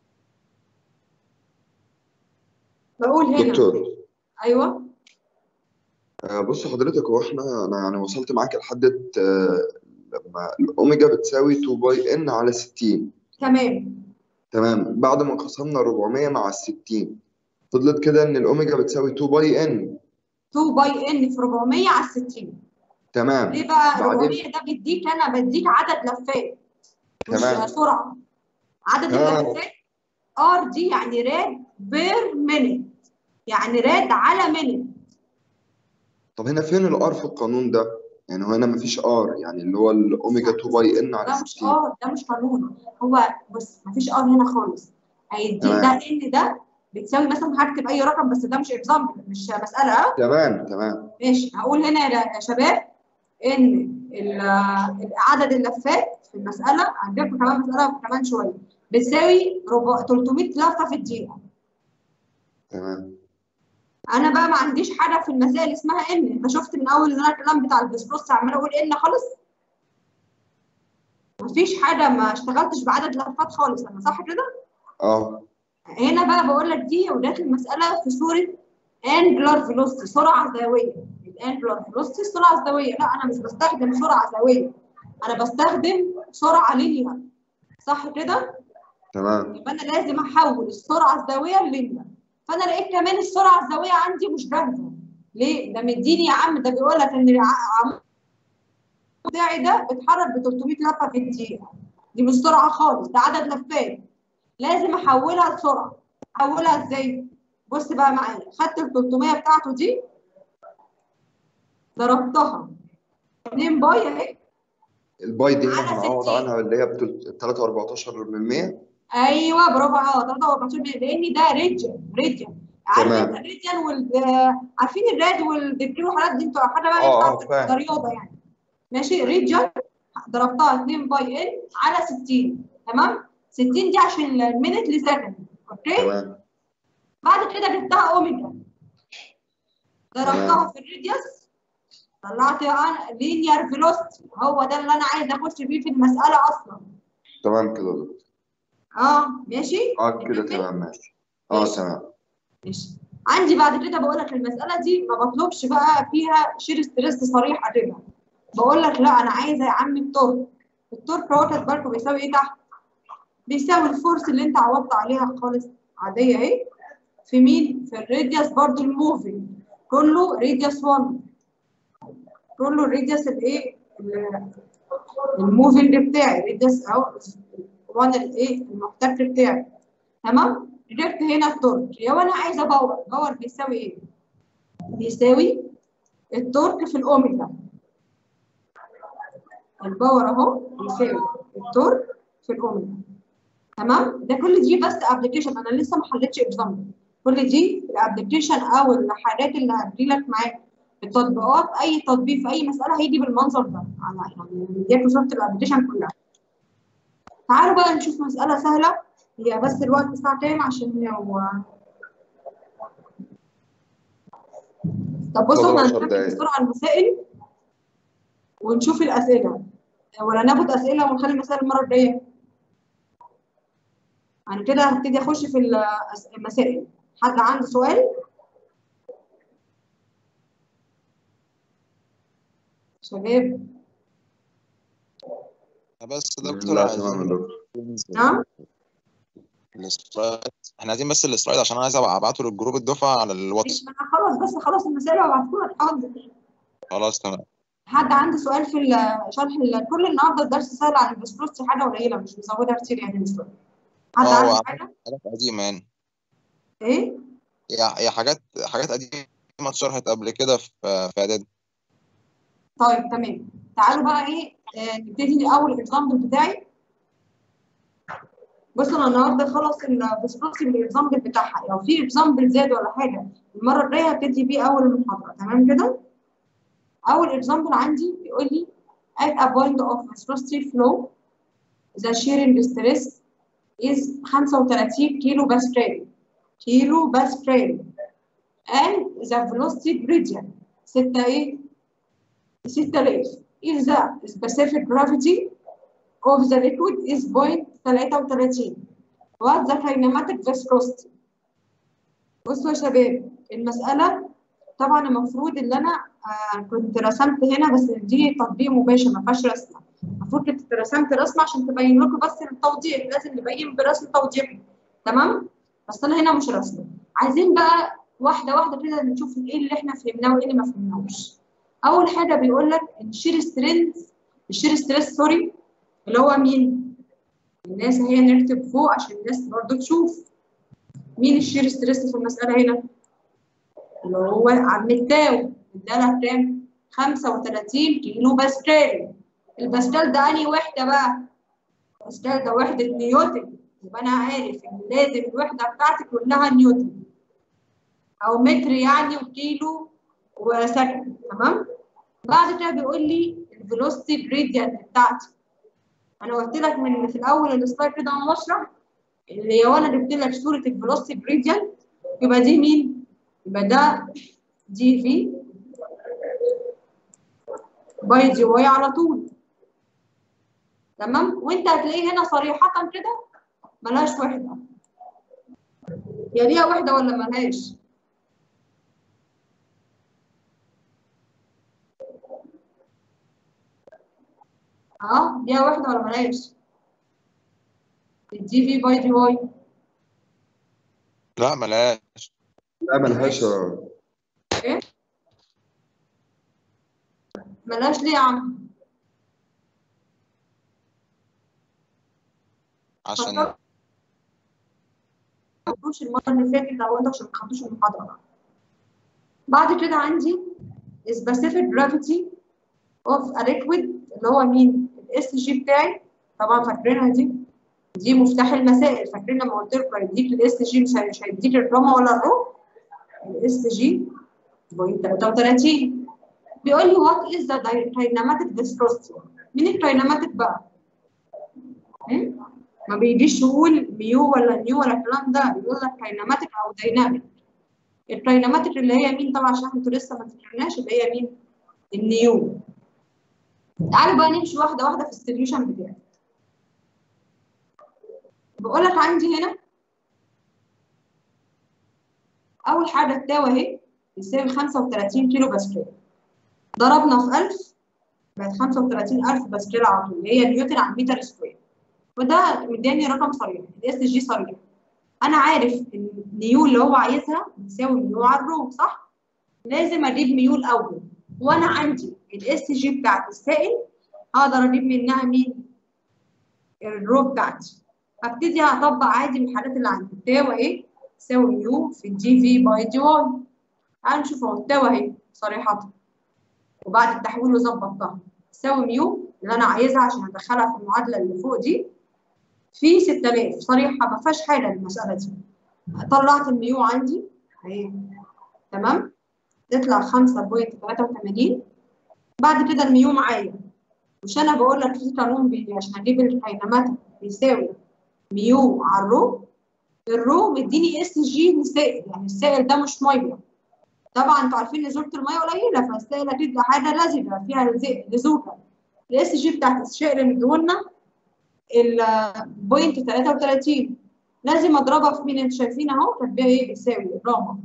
بقول هنا دكتور ايوه آه، بص حضرتك هو احنا انا يعني وصلت معاك لحد آه، لما الاوميجا بتساوي 2 باي ان على 60 تمام تمام بعد ما قسمنا 400 مع ال 60 فضلت كده ان الاوميجا بتساوي 2 باي ان 2 باي ان في 400 على 60 تمام ليه بقى بعدين- 400 ده بيديك انا بديك عدد لفات مش تمام. سرعه عدد آه. اللفات ار دي يعني راد بير مينيت يعني راد على مينيت طب هنا فين الار في القانون ده؟ يعني هو هنا مفيش ار يعني اللي هو الاوميجا 2 باي ان على ده مش 60 ار ده مش قانون هو بص مفيش ار هنا خالص هيديك تمام. ده ان ده بتساوي مثلا هكتب اي رقم بس ده مش اكزامبل مش مساله ها تمام تمام ماشي هقول هنا يا يا شباب ان ال- عدد اللفات في المساله هنجيب كمان مساله كمان شويه بتساوي ربع 300 لفه في الدقيقه تمام انا بقى ما عنديش حاجه في المسائل اسمها ان انت شفت من اول ان انا الكلام بتاع البسبوس عمال اقول ان خالص مفيش حاجه ما اشتغلتش بعدد لفات خالص انا صح كده اه هنا بقى بقول لك دي وداخل المساله في صوره انجلر فيلوسيتي سرعه زاويه الانجلر فيلوسيتي السرعه الزاويه لا انا مش بستخدم سرعه زاويه انا بستخدم سرعه لينير صح كده تمام يبقى انا لازم احول السرعه الزاويه للينير فانا لقيت كمان السرعه الزاويه عندي مش جاهزه ليه ده مديني يا عم ده بيقول لك ان العمود بتاعي ده بيتحرك ب 300 لفه في الدقيقه دي مش سرعه خالص ده عدد لفات لازم احولها لسرعه احولها ازاي بص بقى معايا خدت ال 300 بتاعته دي ضربتها 2 باي اهي الباي دي على هنعوض 60. عنها اللي هي ب 3.14 من 100 ايوه برافو اه 14 لان ده ريجن ريجن عارف تمام. انت الريجن وال آه، عارفين الراد والديجري والحاجات دي انتوا حاجه بقى اه، اه، بتاعت فاهم. الرياضه يعني ماشي ريجن ضربتها 2 باي ان على 60 تمام 60 دي عشان المينت لسكند اوكي تمام بعد كده جبتها اوميجا ضربتها في الريديوس طلعت انا لينير فيلوسيتي هو ده اللي انا عايز اخش فيه في المساله اصلا تمام كده يا دكتور. اه ماشي اه كده نكمل؟ تمام ماشي اه ماشي. تمام ماشي عندي بعد كده بقول لك المساله دي ما بطلبش بقى فيها شير ستريس صريحه كده بقول لك لا انا عايزه يا عم التورك التورك هو خد بالكم بيساوي ايه تحت بيساوي الفورس اللي انت عوضت عليها خالص عاديه اهي في مين في الراديوس برضو الموفينج كله راديوس 1 كله الراديوس الايه ال- الموفينج بتاعي راديوس اهو 1 الايه المحتك بتاعي تمام جبت هنا التورك لو انا عايزه باور باور بيساوي ايه بيساوي التورك في الاوميجا الباور اهو بيساوي التورك في الاوميجا تمام ده كل دي بس ابلكيشن انا لسه ما حلتش اكزامبل كل دي الابلكيشن او الحاجات اللي هتجي لك معاك التطبيقات اي تطبيق في اي مساله هيجي بالمنظر ده على يعني مديك صوره الابلكيشن كلها تعالوا بقى نشوف مساله سهله هي بس الوقت الساعه كام عشان لو طب بصوا فاضل احنا 10 هنكمل دقايق. بسرعه المسائل ونشوف الاسئله ولا ناخد اسئله ونخلي المسائل المره الجايه انا كده هبتدي اخش في الأس- المسائل حد عنده سؤال شباب بس دكتور لا تمام يا عايزين دكتور نعم السلايد احنا عايزين بس السلايد عشان عايز ابعته للجروب الدفعه على الواتس ماشي، أنا خلاص بس خلاص المسائل وهبعتكم لك حاضر خلاص تمام حد عنده سؤال في ال- شرح ال- كل النهارده الدرس سهل عن البسبوستي حاجه قليله مش مزودها كتير يعني السؤال حد اه، عنده هو حاجه حاجات قديمه يعني ايه هي هي حاجات حاجات قديمه اتشرحت قبل كده في في اعدادي طيب تمام تعالوا بقى ايه آه، نبتدي اول اكزامبل بتاعي بصوا انا النهارده خلص البسبوستي بالاكزامبل بتاعها لو في اكزامبل زاد ولا حاجه المره الجايه هبتدي بيه اول المحاضره تمام كده اول اكزامبل عندي بيقول لي at a point of viscosity flow the shearing stress is 35 كيلو باسكال كيلو باسكال and the velocity gradient 6 ايه 6000 if the specific gravity of the liquid is 0.33 what the kinematic viscosity بصوا يا شباب المسألة طبعا المفروض ان انا آه كنت رسمت هنا بس دي تطبيق مباشر ما فيهاش رسمه المفروض كنت رسمت رسمه عشان تبين لكم بس التوضيح لازم نبين برسم توضيحي تمام بس انا هنا مش رسمه عايزين بقى واحده واحده كده نشوف ايه اللي احنا فهمناه وايه اللي ما فهمناهوش اول حاجه بيقول لك ان الشير سترينث الشير ستريس سوري اللي هو مين الناس هي نكتب فوق عشان الناس برضو تشوف مين الشير ستريس في المساله هنا اللي هو عم التاو ادالها كام 35 كيلو باسكال الباسكال ده انهي وحده بقى الباسكال ده وحده نيوتن يبقى انا عارف ان لازم الوحده بتاعتي كلها نيوتن او متر يعني وكيلو وسكند تمام بعد كده بيقول لي الفيلوسيتي جريدينت بتاعتي انا قلت لك من في الاول السلايد كده وانا بشرح اللي لو انا جبت لك صوره الفيلوسيتي جريدينت يبقى دي مين؟ يبقى ده دي في باي دي واي على طول تمام وانت هتلاقيه هنا صريحه كده ملهاش وحده يا ليها وحده ولا ملهاش اه ليها وحده ولا ملهاش الدي في باي دي واي لا ملهاش لا ملهاش يا- ايه ملهاش ليه يا عم عشان ما خدتوش المره اللي فاتت لو انتوا عشان ما خدتوش المحاضره بعد كده عندي specific gravity of a liquid اللي هو مين الاس جي بتاعي طبعا فاكرينها دي دي مفتاح المسائل فاكرين لما قلت لكم هيديك الاس جي مش هي- مش هيديك الرمى ولا الرو الاس جي بوينت 33 بيقول لي وات از ذا دايناماتيك فيسكوستي مين الدايناماتيك بقى؟ هم؟ ما بيجيش يقول ميو ولا نيو ولا الكلام ده بيقول لك دايناماتيك او دايناميك الدايناماتيك اللي هي مين طبعا عشان انتوا لسه ما ذكرناش اللي هي مين؟ النيو تعالوا بقى نمشي واحده واحده في السوليوشن بتاعي بقول لك عندي هنا اول حاجه التاو اهي يساوي 35 كيلو باسكال ضربنا في 1000 بقت 35000 باسكال على طول اللي هي نيوتن على المتر سكوير وده مداني رقم صريح الاس جي صريح انا عارف ان نيو اللي هو عايزها بتساوي نيو على الرو صح لازم اجيب ميو الاول وانا عندي الاس جي بتاعت السائل اقدر اجيب منها مين الرو بتاعتي هبتدي هطبق عادي من الحاجات اللي عندي التاو ايه تساوي ميو في الدي في باي دي واي تعالوا نشوف اهو التاو اهي صريحه وبعد التحويل وظبطتها تساوي ميو اللي انا عايزها عشان ادخلها في المعادله اللي فوق دي في 6000 صريحه ما فيهاش حاجه المساله دي طلعت الميو عندي اهي تمام تطلع 5.83 بعد كده الميو معايا مش انا بقول لك في قانون بي عشان اجيب الديناماتيك بيساوي ميو على الرو الرو مديني اس جي لسائل يعني السائل ده مش ميه طبعا انتوا عارفين نزوله الميه قليله فالسائل اكيد ده حاجه لزجه فيها لز- لزوجه الاس جي بتاعت السائل اللي مديهولنا البوينت 33 لازم اضربها في مين انتوا شايفين اهو كاتباها ايه بيساوي الراما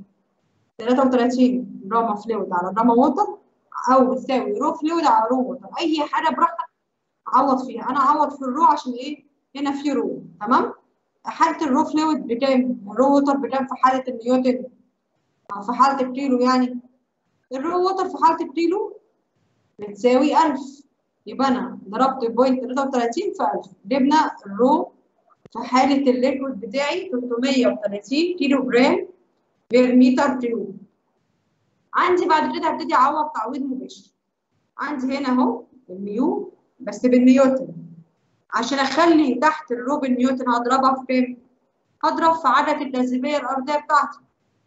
33 راما فلويد على راما ووتر او بتساوي رو فلويد على رو ووتر اي حاجه براحتك عوض فيها انا اعوض في الرو عشان ايه هنا في رو تمام حاله الرو فلويد بكام الرو ووتر بكام في حاله النيوتن أو في حاله الكيلو يعني الرو ووتر في حاله الكيلو بتساوي 1000 يبقى انا ضربت بوينت 33 في 1000 جبنا الرو في حاله الليكويد بتاعي 330 كيلو جرام بير متر كيوب عندي بعد كده هبتدي اعوض تعويض مباشر عندي هنا اهو الميو بس بالنيوتن عشان اخلي تحت الرو بالنيوتن هضربها في كام؟ هضرب في عدد الجاذبيه الارضيه بتاعتي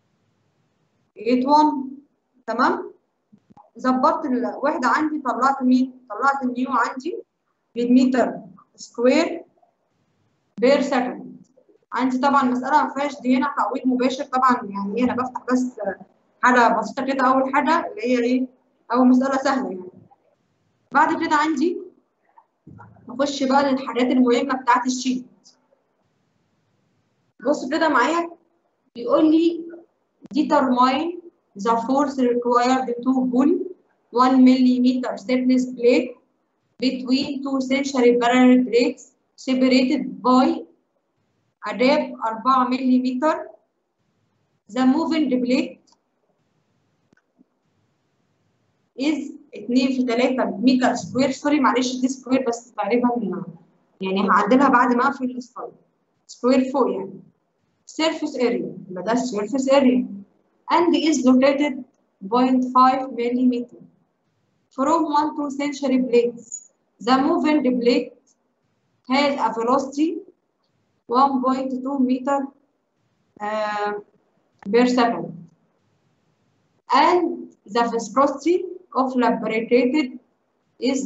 81 تمام؟ ظبطت الوحده عندي طلعت مين؟ طلعت النيو عندي بالمتر سكوير بير سكند عندي طبعا مسألة ما فيهاش دي هنا تعويض مباشر طبعا يعني ايه انا بفتح بس حاجة بسيطة كده أول حاجة اللي هي ايه أول مسألة سهلة يعني بعد كده عندي نخش بقى للحاجات المهمة بتاعت الشيت بص كده معايا بيقول لي determine the force required to pull 1 millimeter stiffness plate between two century parallel plates separated by a depth 4 ملم the moving plate is 2 في 3 متر سكوير سوري معلش دي سكوير بس تقريبا يعني هعدلها بعد ما اقفل السلايد سكوير فوق يعني surface area يبقى ده surface area and is located 0.5 ملم from 1 to century plates the moving plate has a velocity 1.2 meter uh, per second and the viscosity of labrated is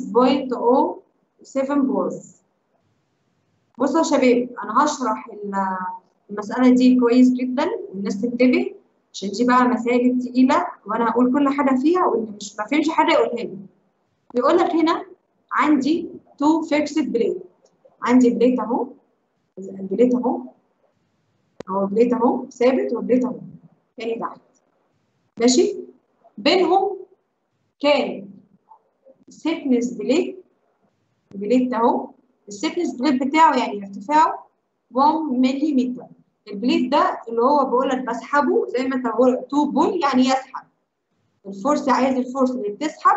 0.07 بورز بصوا يا شباب انا هشرح ال- المسألة دي كويس جدا والناس تنتبه عشان دي بقى مسائل تقيلة وانا هقول كل حاجة فيها واللي مش ما فهمش حاجة يقولها لي بيقول لك هنا عندي تو فيكسد بليت عندي بليت اهو البليت اهو اهو بليت اهو ثابت وبليت اهو تاني تحت ماشي بينهم كان سيكنس بليت البليت اهو السيكنس بليت بتاعه يعني ارتفاعه 1 ملم البليت ده اللي هو بقول لك بسحبه زي ما انت بقول تو بول يعني يسحب الفورس عايز الفورس اللي بتسحب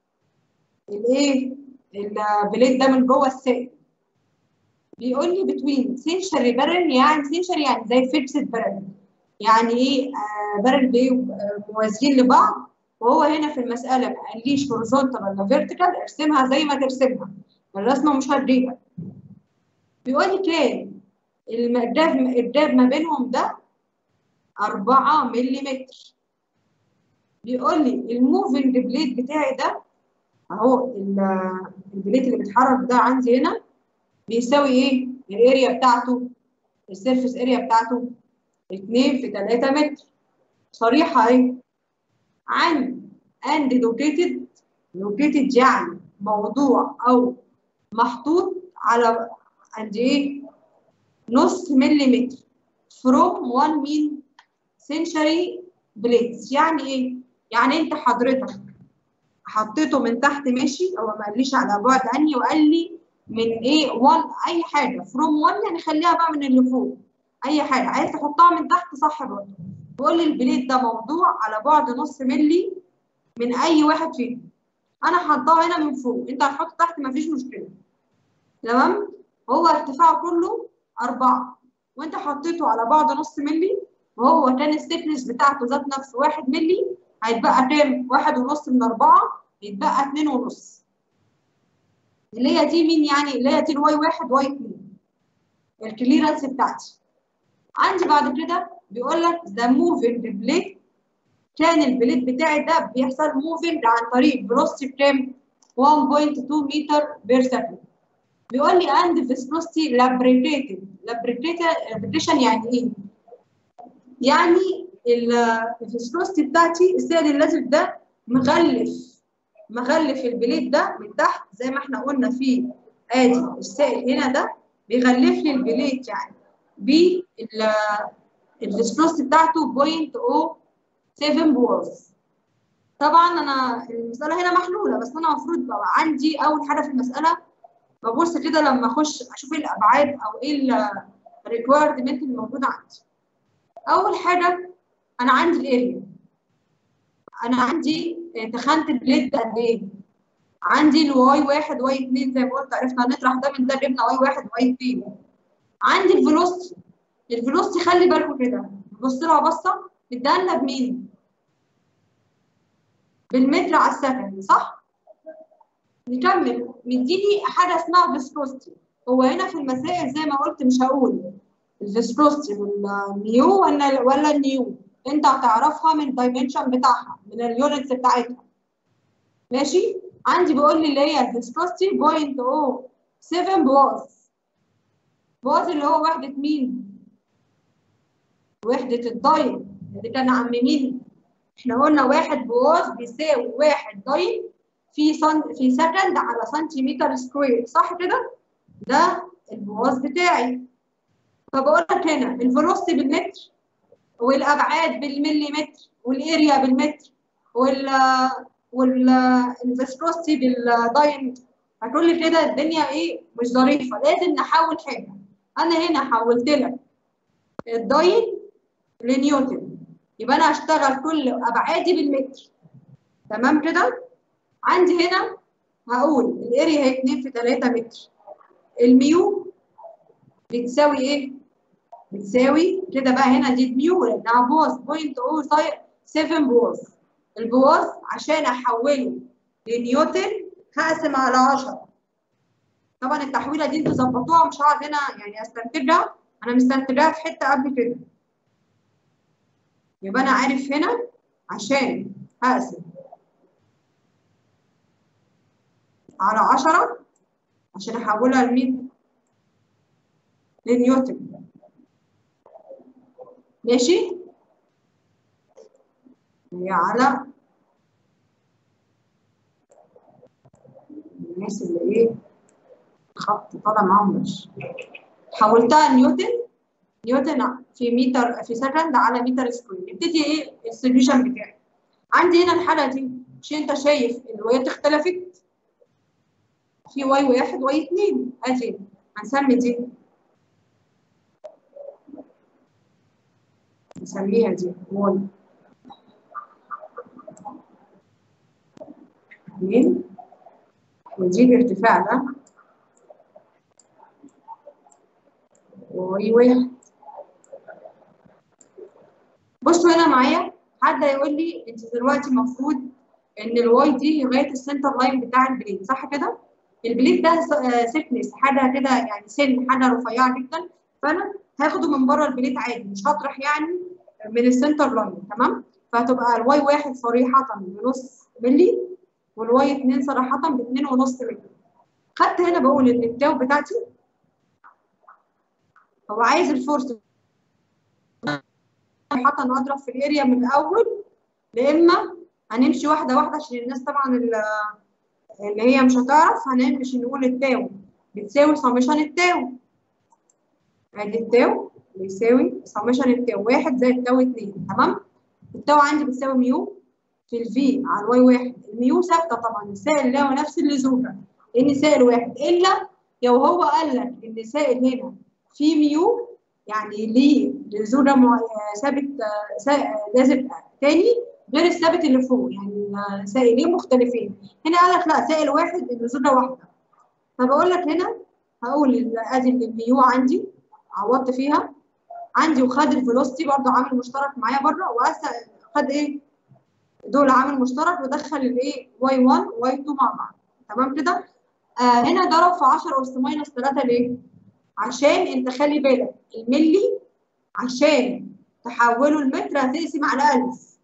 الايه البليت ده من جوه السائل بيقول لي بتوين سنشري بارل يعني سنشري يعني زي فيكسد بارل يعني ايه آه بارل بيه آه، موازيين لبعض وهو هنا في المساله ما قاليش هوريزونتال ولا فيرتيكال ارسمها زي ما ترسمها الرسمه مش هتضيق بيقول لي كام الداب الداب ما بينهم ده 4 ملم بيقول لي الموفنج بليد بتاعي ده اهو ال- البليت اللي بيتحرك ده عندي هنا بيساوي ايه؟ الاريا بتاعته السيرفيس اريا بتاعته 2 في 3 متر صريحه اهي عندي and located located يعني موضوع او محطوط على عند ايه؟ نص مليمتر from one mean century plates يعني ايه؟ يعني انت حضرتك حطيته من تحت ماشي هو ما قاليش على بعد عني وقال لي من ايه 1 اي حاجه فروم 1 يعني خليها بقى من اللي فوق اي حاجه عايز تحطها من تحت صح برضه بقول لي البليت ده موضوع على بعد نص ملي من اي واحد فيهم انا حطاه هنا من فوق انت هتحط تحت مفيش مشكله تمام هو ارتفاعه كله أربعة وانت حطيته على بعد نص ملي وهو كان السيكنس بتاعته ذات نفسه واحد ملي هيتبقى كام؟ واحد ونص من أربعة يتبقى اتنين ونص اللي هي دي مين يعني؟ اللي هي دي الواي واحد واي اتنين الكليرنس بتاعتي عندي بعد كده بيقول لك ذا موفينج بليت كان البليت بتاعي ده بيحصل موفينج عن طريق فيلوسيتي بكام؟ 1.2 متر بير سكند بيقول لي اند فيسكوستي لابريتيتد لابريتيشن يعني ايه؟ يعني الفيسكوستي بتاعتي السائل اللازب ده مغلف مغلف البليت ده من تحت زي ما احنا قلنا في ادي السائل هنا ده بيغلف لي البليت يعني بالفيسكوستي بتاعته 0.07 بورز طبعا انا المساله هنا محلوله بس انا المفروض بقى عندي اول حاجه في المساله ببص كده لما اخش اشوف ايه الابعاد او ايه الريكوايرمنت اللي موجوده عندي اول حاجه انا عندي الاريا انا عندي تخانه البليد قد ايه عندي الواي واحد واي اتنين زي ما قلت عرفنا نطرح ده من ده جبنا واي واحد واي اتنين عندي الفيلوسيتي الفيلوسيتي خلي بالكم كده نبص لها بصه مديها بمين؟ بالمتر على السكند صح؟ نكمل مديني حاجه اسمها فيسكوستي هو هنا في المسائل زي ما قلت مش هقول الفيسكوستي والنيو ولا ولا النيو انت هتعرفها من الدايمنشن بتاعها من اليونتس بتاعتها ماشي عندي بيقول لي اللي هي الفيسكوستي 0.07 بواز بواز اللي هو وحده مين وحده الداين اللي كان عم مين احنا قلنا واحد بواز بيساوي واحد داين في سن... في سكند على سنتيمتر سكوير صح كده؟ ده البواز بتاعي فبقول لك هنا الفيلوسيتي بالمتر والابعاد بالمليمتر والاريا بالمتر وال وال الفيسكوستي بالداين هتقول لي كده الدنيا ايه مش ظريفه لازم نحول حاجه انا هنا حولت لك الداين لنيوتن يبقى انا هشتغل كل ابعادي بالمتر تمام كده عندي هنا هقول الاريا هي 2 في 3 متر الميو بتساوي ايه؟ بتساوي كده بقى هنا دي الميو لانها بوز بوينت او 7 بوز البوز عشان احوله لنيوتن هقسم على 10 طبعا التحويله دي انتوا ظبطوها مش هقعد هنا يعني استنتجها انا مستنتجاها في حته قبل كده يبقى انا عارف هنا عشان هقسم على عشرة عشان احولها لمين لنيوتن ماشي هي على الناس اللي ايه خط طالع معاهم مش حولتها نيوتن نيوتن في متر في سكند على متر سكوير يبتدي ايه السوليوشن بتاعي عندي هنا الحاله دي مش انت شايف الوايات اختلفت في واي واحد واي اتنين ادي هنسمي دي نسميها دي واي اتنين ودي الارتفاع ده واي واحد بصوا هنا معايا حد هيقول لي انت دلوقتي المفروض ان الواي دي لغايه السنتر لاين بتاع البليد صح كده؟ البليد ده سيكنس حاجه كده يعني سن حاجه رفيعه جدا فانا هاخده من بره البليد عادي مش هطرح يعني من السنتر لاين تمام؟ فهتبقى الواي واحد صريحه بنص ملي والواي اتنين صراحه باتنين ونص ملي خدت هنا بقول ان التاو بتاعتي هو عايز الفورس حتى نضرب في الاريا من الاول يا اما هنمشي واحده واحده عشان الناس طبعا اللي هي مش هتعرف هنمشي نقول التاو بتساوي سمشن التاو ادي التاو بيساوي سمشن التاو واحد زائد التاو اتنين تمام التاو عندي بتساوي ميو في الفي على الواي واحد الميو ثابته طبعا السائل اللي هو نفس اللزوجه لان سائل واحد الا لو هو قال لك ان سائل هنا في ميو يعني ليه لزوجة ثابت جاذب تاني غير الثابت اللي فوق يعني سائلين مختلفين هنا قال لك لا سائل واحد اللزوجة واحدة فبقول لك هنا هقول ادي الميو عندي عوضت فيها عندي وخد الفيلوستي برضه عامل مشترك معايا بره وخد ايه دول عامل مشترك ودخل الايه واي 1 واي 2 مع بعض تمام كده آه هنا ضرب في 10 اس ماينس 3 ليه؟ عشان انت خلي بالك الملي عشان تحوله المتر هتقسم على ألف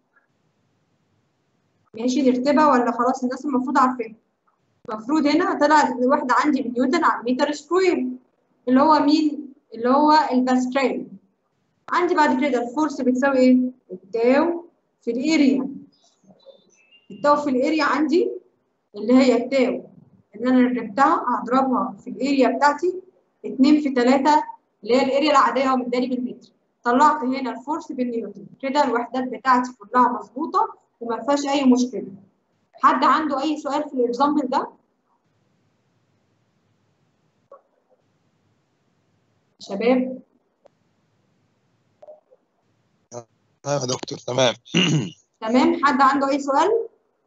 ماشي نرتبها ولا خلاص الناس المفروض عارفاها المفروض هنا طلعت الواحدة عندي بنيوتن على متر سكوير اللي هو مين؟ اللي هو الباسكال عندي بعد كده الفورس بتساوي ايه؟ التاو في الاريا التاو في الاريا عندي اللي هي التاو اللي انا ركبتها هضربها في الاريا بتاعتي 2 في 3 اللي هي الاريا العاديه ومداني بالمتر طلعت هنا الفورس بالنيوتن كده الوحدات بتاعتي كلها مظبوطه وما فيهاش اي مشكله حد عنده اي سؤال في الاكزامبل ده شباب اه يا دكتور تمام تمام حد عنده اي سؤال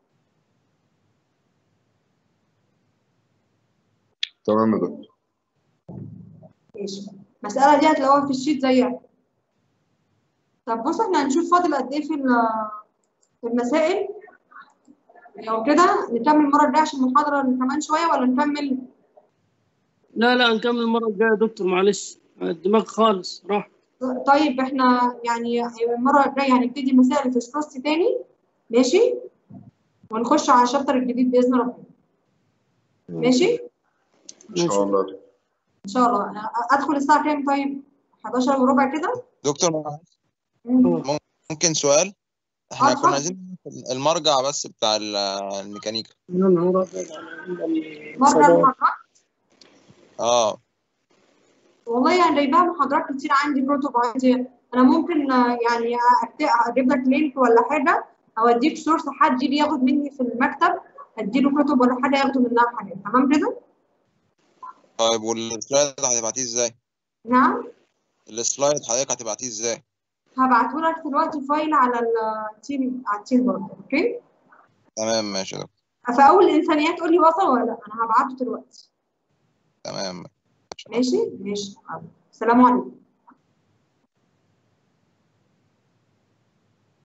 تمام يا دكتور ماشي المسألة دي هتلاقوها في الشيت زيها طب بص احنا هنشوف فاضل قد ايه في في المسائل لو كده نكمل المرة الجاية عشان المحاضرة كمان شوية ولا نكمل؟ لا لا نكمل المرة الجاية يا دكتور معلش الدماغ خالص راح طيب احنا يعني المرة الجاية هنبتدي مسائل الفيسكوستي تاني ماشي؟ ونخش على الشابتر الجديد بإذن ربنا ماشي؟ ان شاء الله ان شاء الله أنا ادخل الساعة كام طيب؟ 11 وربع كده؟ دكتور مم. ممكن سؤال اه احنا كنا اتفضل عايزين المرجع بس بتاع ال- الميكانيكا يا نهار أبيض على مرة المحاضرات اه والله انا جايباها محاضرات كتير عندي بروتوب عندي انا ممكن آه، يعني أكت- اجيب لك لينك ولا حاجه او اديك سورس حد يجي ياخد مني في المكتب اديله كتب ولا حاجه ياخدوا منها حاجات تمام كده؟ طيب والسلايد هتبعتيه ازاي؟ نعم السلايد حضرتك هتبعتيه ازاي؟ هبعته لك دلوقتي فايل على التيم على التيم برضه اوكي؟ تمام ماشي يا دكتور في اول الانسانيات قول لي وصل ولا لا انا هبعته دلوقتي تمام ماشي؟ ماشي السلام عليكم